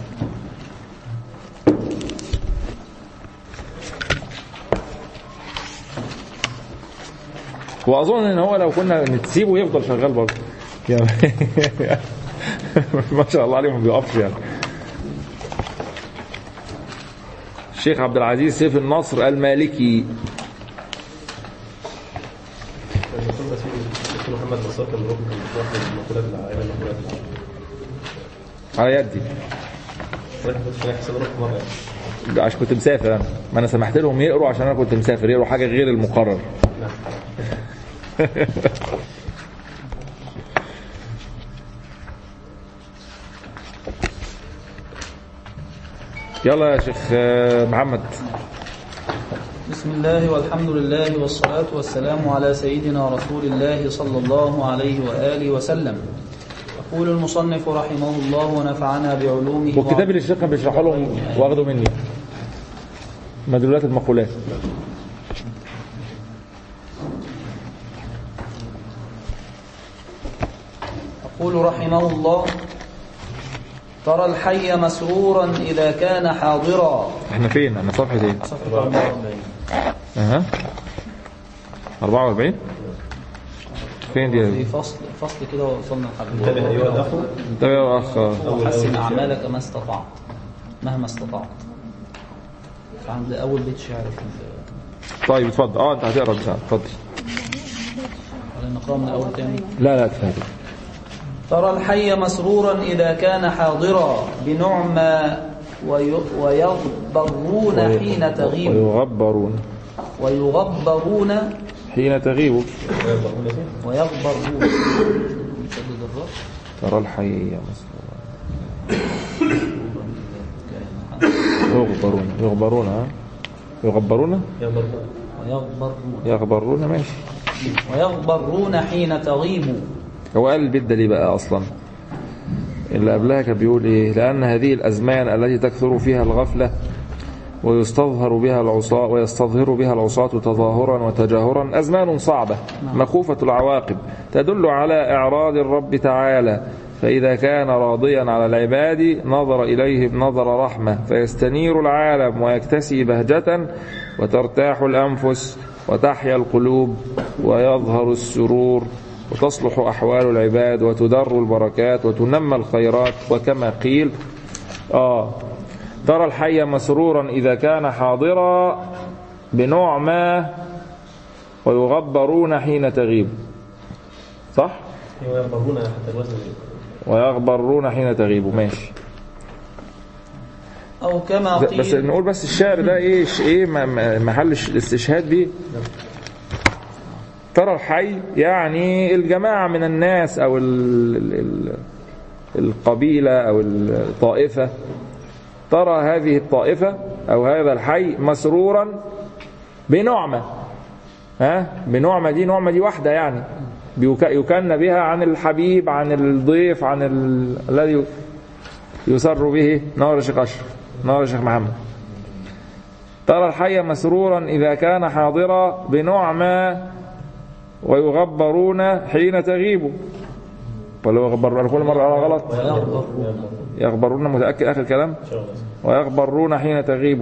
واظن ان هو لو كنا نسيبه يفضل شغال برضه يعني ما شاء الله عليه ما بيقفش يعني الشيخ عبد العزيز سيف النصر المالكي الدكتور بسيط الدكتور محمد نصار كان بيروح كان بيروح المقولات العائله المقولات على يدي انا كنت في حساب اروح مره يعني. عشان كنت مسافر انا ما انا سمحت لهم يقروا عشان انا كنت مسافر يقروا حاجه غير المقرر نعم يلا يا شيخ آه، محمد بسم الله والحمد لله والصلاة والسلام على سيدنا رسول الله صلى الله عليه وآله وسلم يقول المصنف رحمه الله ونفعنا بعلومه والكتاب اللي الشيخ كان بيشرحه لهم واخده مني مدلولات المقولات يقول رحمه الله ترى الحي مسرورا إذا كان حاضرا احنا فين احنا صفحه ايه صفحة 44 اها 44 فين في دي فصل فصل كده وصلنا لحد انتبه ايها الاخ انتبه يا اخ وحسن أعمالك ما استطعت مهما استطعت فعند أول بيت شعر في طيب اتفضل اه انت هتقرا بتاع اتفضل ولا نقرأ من الأول تاني لا لا كفايه ترى الحي مسرورا إذا كان حاضرا بنعمى وي- ويغبرون حين تغيب ويغبرون ويغبرون حين تغيب ويغبرون شدد الراء ترى الحي مسرورا يغبرون يغبرون ها يغبرون ويغبرون يغبرون ماشي ويغبرون حين تغيب هو قال البيت ده ليه بقى اصلا اللي قبلها كان بيقول ايه لان هذه الازمان التي تكثر فيها الغفله ويستظهر بها العصاة ويستظهر بها العصاة تظاهرا وتجاهرا أزمان صعبة مخوفة العواقب تدل على إعراض الرب تعالى فإذا كان راضيا على العباد نظر إليهم نظر رحمة فيستنير العالم ويكتسي بهجة وترتاح الأنفس وتحيا القلوب ويظهر السرور وتصلح أحوال العباد وتدر البركات وتنمى الخيرات وكما قيل آه ترى الحي مسرورا إذا كان حاضرا بنعمة ويغبرون حين تغيب صح؟ ويغبرون حتى الوزن ويغبرون حين تغيب ماشي أو كما بس قيل نقول بس الشعر ده ايه ايه م- م- محل الش- الاستشهاد بيه ترى الحي يعني الجماعة من الناس او ال ال ال القبيلة او الطائفة ترى هذه الطائفة او هذا الحي مسرورا بنعمة ها بنعمة دي نعمة دي واحدة يعني بيك- يكن بها عن الحبيب عن الضيف عن ال- الذي يسر به نور الشيخ أشرف نور الشيخ محمد ترى الحي مسرورا إذا كان حاضرا بنعمة ويغبرون حين تغيب ولا يغبر أنا كل مرة أقرأ غلط يغبرون متأكد آخر الكلام ويغبرون حين تغيب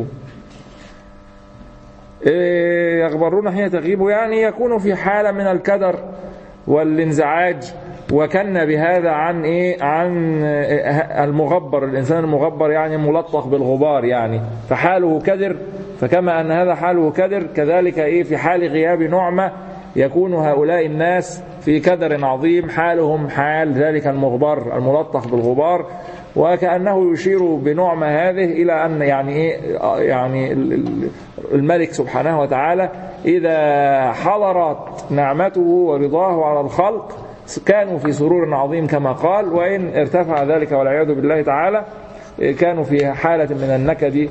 إيه يغبرون حين تغيب يعني يكون في حالة من الكدر والانزعاج وكن بهذا عن ايه عن إيه المغبر الانسان المغبر يعني ملطخ بالغبار يعني فحاله كدر فكما ان هذا حاله كدر كذلك ايه في حال غياب نعمه يكون هؤلاء الناس في كدر عظيم حالهم حال ذلك المغبر الملطخ بالغبار وكأنه يشير بنعمة هذه إلى أن يعني إيه يعني ال- ال- الملك سبحانه وتعالى إذا حضرت نعمته ورضاه على الخلق كانوا في سرور عظيم كما قال وإن ارتفع ذلك والعياذ بالله تعالى كانوا في حالة من النكد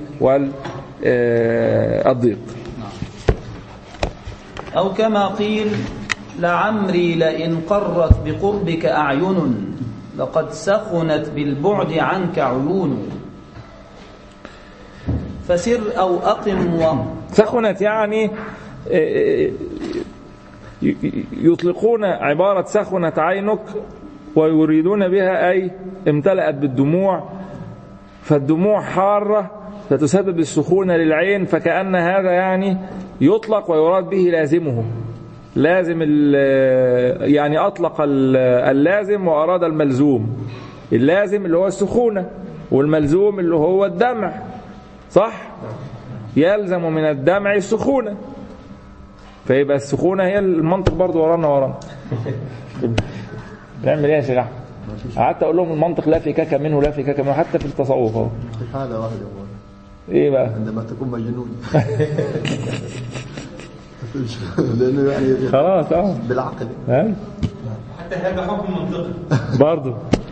والضيق أو كما قيل لعمري لئن قرت بقربك أعين لقد سخنت بالبعد عنك عيون فسر أو أقم و... سخنت يعني آه، ي- يطلقون عبارة سخنت عينك ويريدون بها أي امتلأت بالدموع فالدموع حارة فتسبب السخونة للعين فكأن هذا يعني يطلق ويراد به لازمه لازم ال- يعني أطلق ال- اللازم وأراد الملزوم اللازم اللي هو السخونة والملزوم اللي هو الدمع صح يلزم من الدمع السخونة فيبقى السخونة هي المنطق برضو ورانا ورانا نعمل ايه يا شيخ احمد قعدت اقول لهم المنطق لا فكاك منه لا فكاك منه حتى في التصوف اهو في حالة واحدة والله. ايه بقى عندما تكون مجنون لأنه يعني خلاص اه بالعقل ها حتى هذا حكم منطقي برضو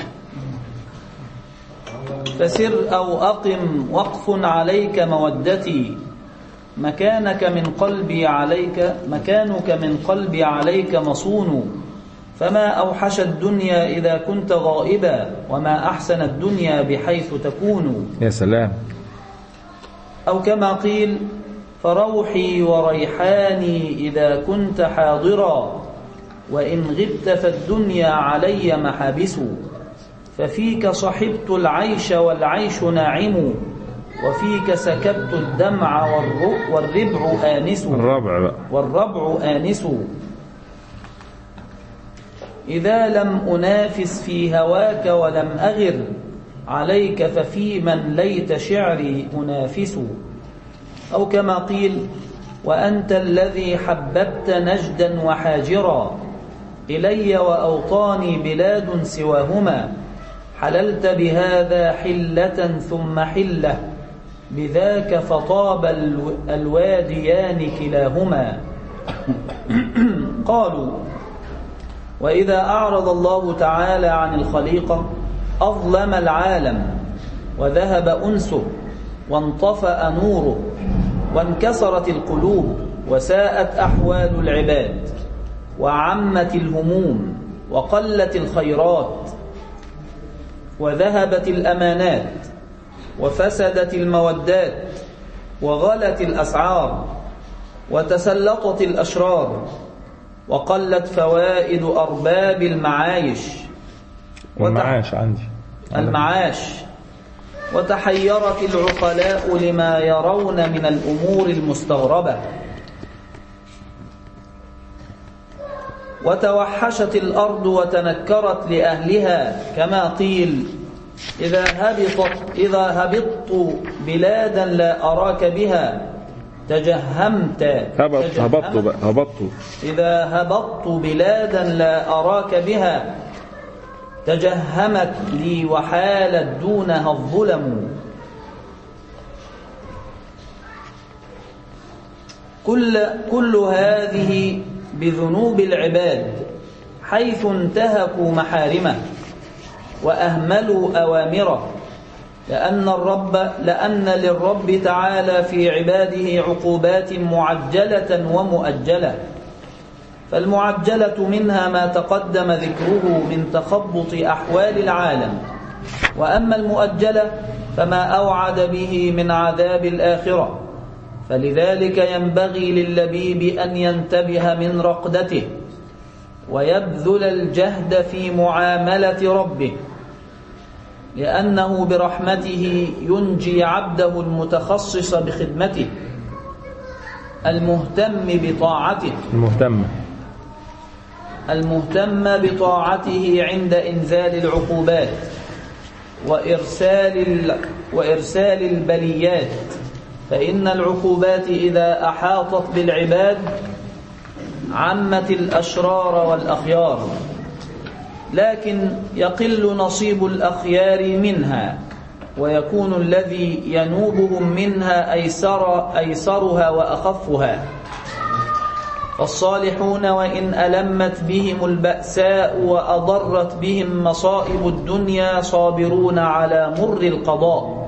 فسر أو أقم وقف عليك مودتي مكانك من قلبي عليك مكانك من قلبي عليك مصون فما أوحش الدنيا إذا كنت غائبا وما أحسن الدنيا بحيث تكون يا سلام أو كما قيل فروحي وريحاني إذا كنت حاضرا وإن غبت فالدنيا علي محابس ففيك صحبت العيش والعيش ناعم وفيك سكبت الدمع والر- والربع آنس الرابع بقى والربع آنس إذا لم أنافس في هواك ولم أغر عليك ففي من ليت شعري أنافس أو كما قيل وأنت الذي حببت نجدا وحاجرا إلي وأوطاني بلاد سواهما حللت بهذا حلة ثم حلة بذاك فطاب الو- الواديان كلاهما قالوا وإذا أعرض الله تعالى عن الخليقة أظلم العالم وذهب أنسه وانطفأ نوره وانكسرت القلوب وساءت أحوال العباد وعمت الهموم وقلت الخيرات وذهبت الأمانات وفسدت المودات وغلت الأسعار وتسلطت الأشرار وقلت فوائد أرباب المعايش والمعاش عندي المعاش وتحيرت العقلاء لما يرون من الأمور المستغربة وتوحشت الأرض وتنكرت لأهلها كما قيل إذا هبطت إذا هبطت بلادا لا أراك بها تجهمت هبط تجهمت هبطوا بقى هبطوا إذا هبطت بلادا لا أراك بها تجهمت لي وحالت دونها الظلم كل, كل هذه بذنوب العباد حيث انتهكوا محارمه وأهملوا أوامره لأن الرب لأن للرب تعالى في عباده عقوبات معجلة ومؤجلة فالمعجلة منها ما تقدم ذكره من تخبط أحوال العالم وأما المؤجلة فما أوعد به من عذاب الآخرة فلذلك ينبغي للبيب أن ينتبه من رقدته ويبذل الجهد في معاملة ربه لأنه برحمته ينجي عبده المتخصص بخدمته المهتم بطاعته المهتم المهتم بطاعته عند إنزال العقوبات وإرسال, ال... وإرسال البليات فإن العقوبات إذا أحاطت بالعباد عمت الأشرار والأخيار لكن يقل نصيب الأخيار منها ويكون الذي ينوبهم منها أيسر أيسرها وأخفها فالصالحون وإن ألمت بهم البأساء وأضرت بهم مصائب الدنيا صابرون على مر القضاء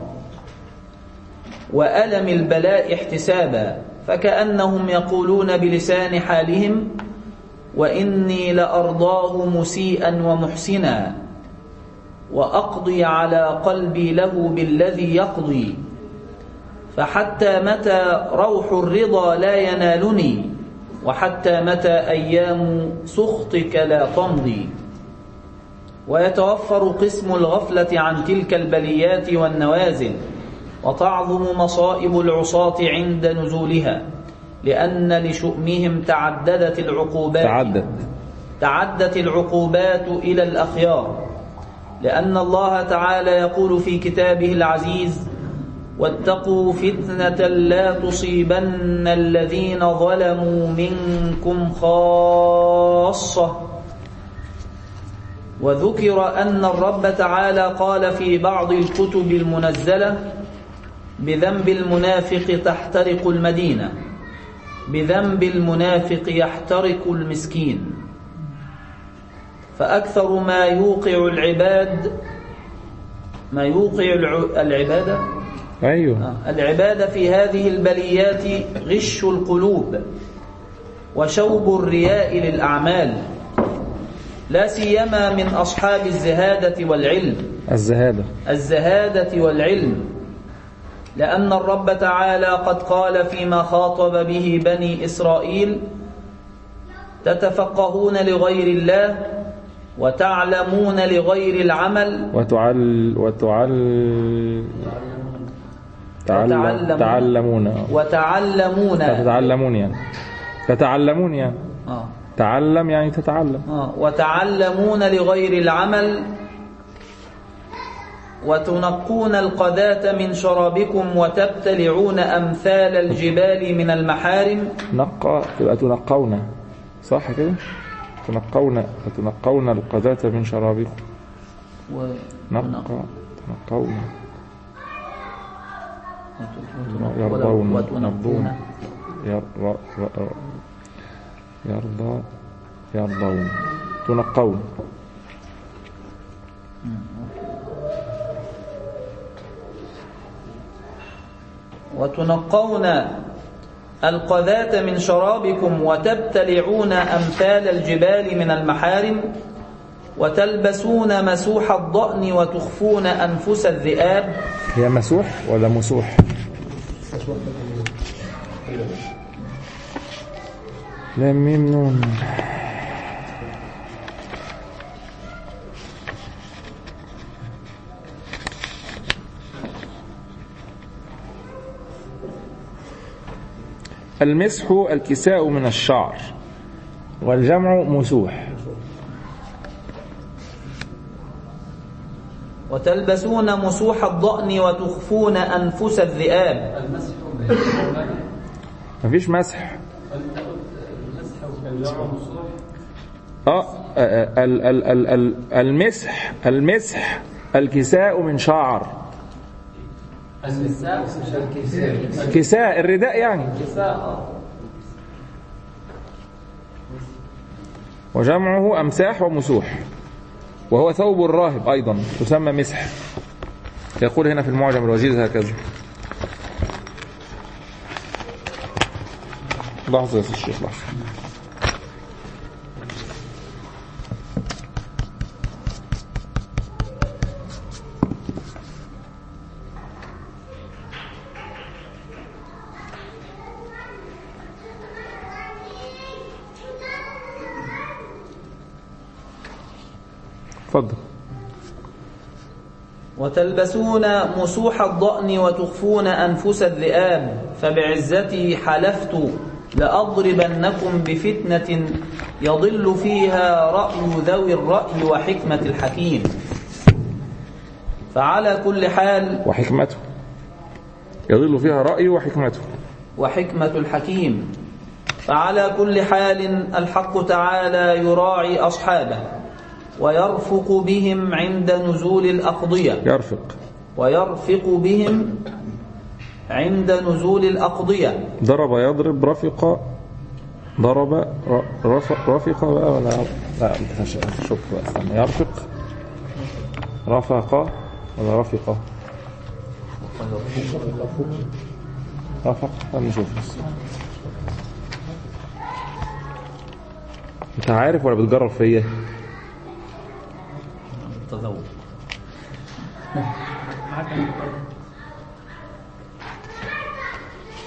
وألم البلاء احتسابا فكأنهم يقولون بلسان حالهم وإني لأرضاه مسيئا ومحسنا وأقضي على قلبي له بالذي يقضي فحتى متى روح الرضا لا ينالني وحتى متى أيام سخطك لا تمضي ويتوفر قسم الغفلة عن تلك البليات والنوازل وتعظم مصائب العصاة عند نزولها لأن لشؤمهم تعددت العقوبات تعدد تعدت العقوبات إلى الأخيار لأن الله تعالى يقول في كتابه العزيز واتقوا فتنة لا تصيبن الذين ظلموا منكم خاصة وذكر أن الرب تعالى قال في بعض الكتب المنزلة بذنب المنافق تحترق المدينة بذنب المنافق يحترق المسكين فأكثر ما يوقع العباد ما يوقع الع- العبادة أيوه العبادة في هذه البليات غش القلوب وشوب الرياء للأعمال لا سيما من أصحاب الزهادة والعلم الزهادة الزهادة والعلم لأن الرب تعالى قد قال فيما خاطب به بني إسرائيل تتفقهون لغير الله وتعلمون لغير العمل وتعل وتعل تعلم وتعلمون. تعلمون وتعلمون تتعلمون يعني تتعلمون يعني آه. تعلم يعني تتعلم آه. وتعلمون لغير العمل وتنقون القذاة من شرابكم وتبتلعون أمثال الجبال من المحارم نقى تبقى تنقون صح كده تنقون وتنقون القذاة من شرابكم و... نقى تنقون وتنقون- يرضون وتنقون يرضون ير- ر- يرضى يرضون تنقون وتنقون القذاة من شرابكم وتبتلعون أمثال الجبال من المحارم وتلبسون مسوح الضأن وتخفون أنفس الذئاب هي مسوح ولا مسوح لام ميم نون المسح الكساء من الشعر والجمع مسوح وتلبسون مسوح الضأن وتخفون أنفس الذئاب المسح مفيش مسح المسح والجمع مصروح اه ال- ال- ال- ال- المسح المسح الكساء من شعر النساء كساء الرداء يعني النساء وجمعه أمساح ومسوح وهو ثوب الراهب أيضا تسمى مسح يقول هنا في المعجم الوجيز هكذا لحظة يا سيدي الشيخ لحظة اتفضل وتلبسون مسوح الضأن وتخفون أنفس الذئاب فبعزتي حلفت لأضربنكم بفتنة يضل فيها رأي ذوي الرأي وحكمة الحكيم فعلى كل حال وحكمته يضل فيها رأيه وحكمته وحكمة الحكيم فعلى كل حال الحق تعالى يراعي أصحابه ويرفق بهم عند نزول الأقضية يرفق ويرفق بهم عند نزول الأقضية ضرب يضرب رفق ضرب ر- رفق رفق بقى ولا لا مش- شوف بقى استنى يرفق رفق ولا رفق رفق خلينا نشوف بس انت عارف ولا بتجرب فيا تذوق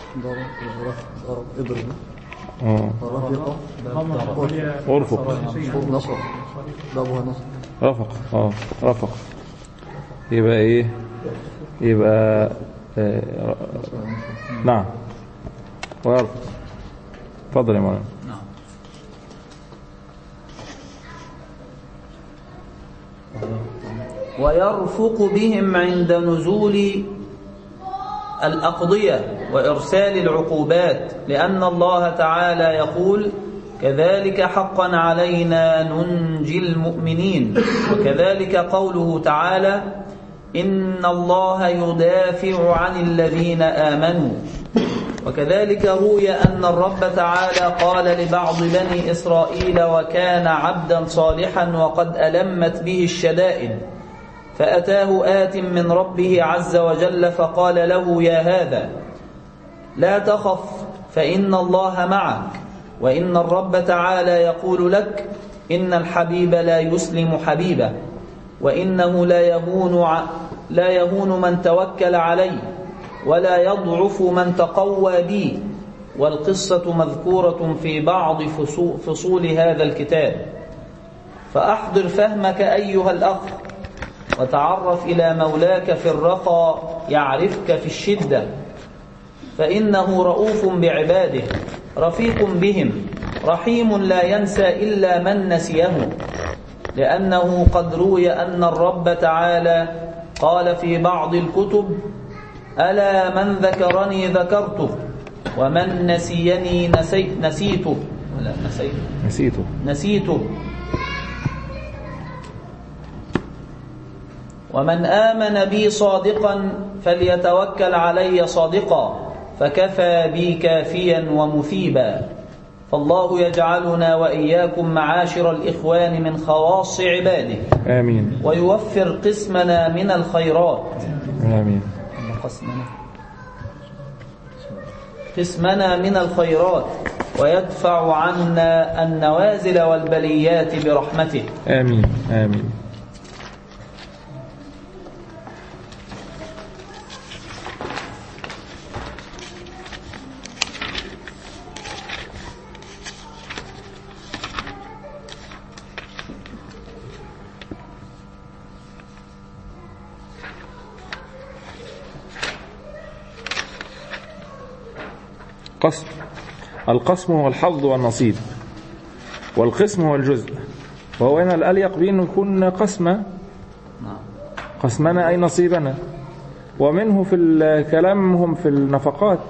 ضرب ضرب اضرب اه رفق ارفق نصر ضربها نصر رفق اه رفق يبقى ايه يبقى آه نعم ويرفق اتفضل يا مولانا ويرفق بهم عند نزول الأقضية وإرسال العقوبات لأن الله تعالى يقول كذلك حقا علينا ننجي المؤمنين وكذلك قوله تعالى إن الله يدافع عن الذين آمنوا وكذلك روي أن الرب تعالى قال لبعض بني إسرائيل وكان عبدا صالحا وقد ألمت به الشدائد فأتاه آت من ربه عز وجل فقال له يا هذا لا تخف فإن الله معك وإن الرب تعالى يقول لك إن الحبيب لا يسلم حبيبه وإنه لا يهون ع... لا يهون من توكل عليه ولا يضعف من تقوى بي والقصة مذكورة في بعض فصول هذا الكتاب فأحضر فهمك أيها الأخ وتعرف إلى مولاك في الرخاء يعرفك في الشدة فإنه رؤوف بعباده رفيق بهم رحيم لا ينسى إلا من نسيه لأنه قد روي أن الرب تعالى قال في بعض الكتب ألا من ذكرني ذكرته ومن نسيني نسي نسيته لا نسيته نسيته نسيته ومن آمن بي صادقا فليتوكل علي صادقا فكفى بي كافيا ومثيبا فالله يجعلنا وإياكم معاشر الإخوان من خواص عباده آمين ويوفر قسمنا من الخيرات آمين قسمنا قسمنا من الخيرات ويدفع عنا النوازل والبليات برحمته آمين آمين قسم القسم هو الحظ والنصيب والقسم هو الجزء وهو هنا الأليق بأنه يكون قسمة قسمنا أي نصيبنا ومنه في الكلام هم في النفقات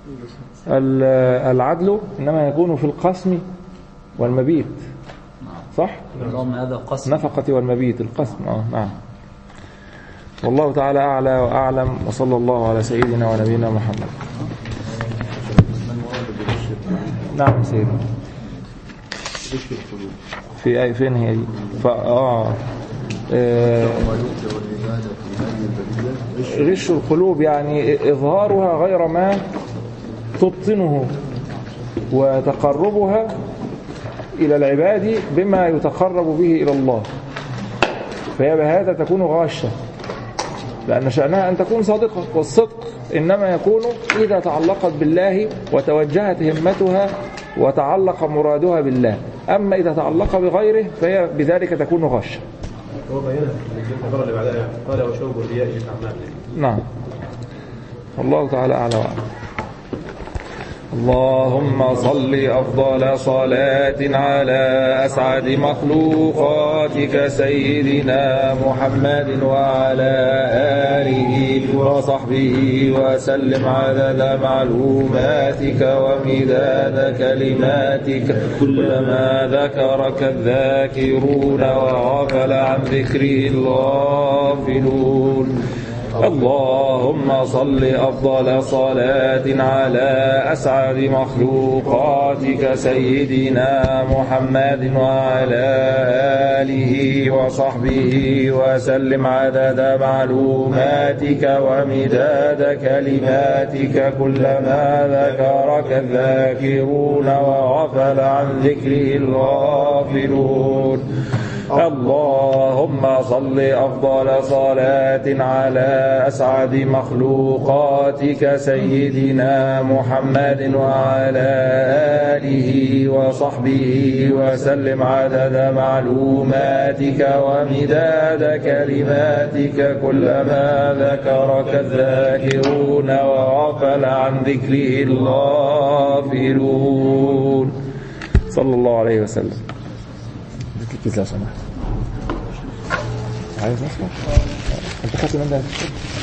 العدل إنما يكون في القسم والمبيت صح؟ اللهم هذا قسم نفقة والمبيت القسم آه نعم والله تعالى أعلى وأعلم وصلى الله على سيدنا ونبينا محمد نعم سيدي غش القلوب في أي فين هي دي ف... آه. آه. ما يؤتى والعبادة في هذه البرية غش غش القلوب يعني إظهارها غير ما تبطنه وتقربها إلى العباد بما يتقرب به إلى الله فهي بهذا تكون غاشة لأن شأنها أن تكون صادقة والصدق إنما يكون إذا تعلقت بالله وتوجهت همتها وتعلق مرادها بالله أما إذا تعلق بغيره فهي بذلك تكون غاشة هو بينها في المرة اللي بعدها يعني قال وشوب الرياء في الأعمال نعم الله تعالى أعلى وأعلم اللهم صل أفضل صلاة على أسعد مخلوقاتك سيدنا محمد وعلى آله وصحبه وسلم عدد معلوماتك ومداد كلماتك كلما ذكرك الذاكرون وغفل عن ذكره الغافلون اللهم صل أفضل صلاة على أسعد مخلوقاتك سيدنا محمد وعلى آله وصحبه وسلم عدد معلوماتك ومداد كلماتك كلما ذكرك الذاكرون وغفل عن ذكره الغافلون اللهم صل أفضل صلاة على أسعد مخلوقاتك سيدنا محمد وعلى آله وصحبه وسلم عدد معلوماتك ومداد كلماتك كلما ذكرك الذاكرون وغفل عن ذكره الغافلون صلى الله عليه وسلم اديك كذا لو سمحت عايز اصبر انت خدت من ده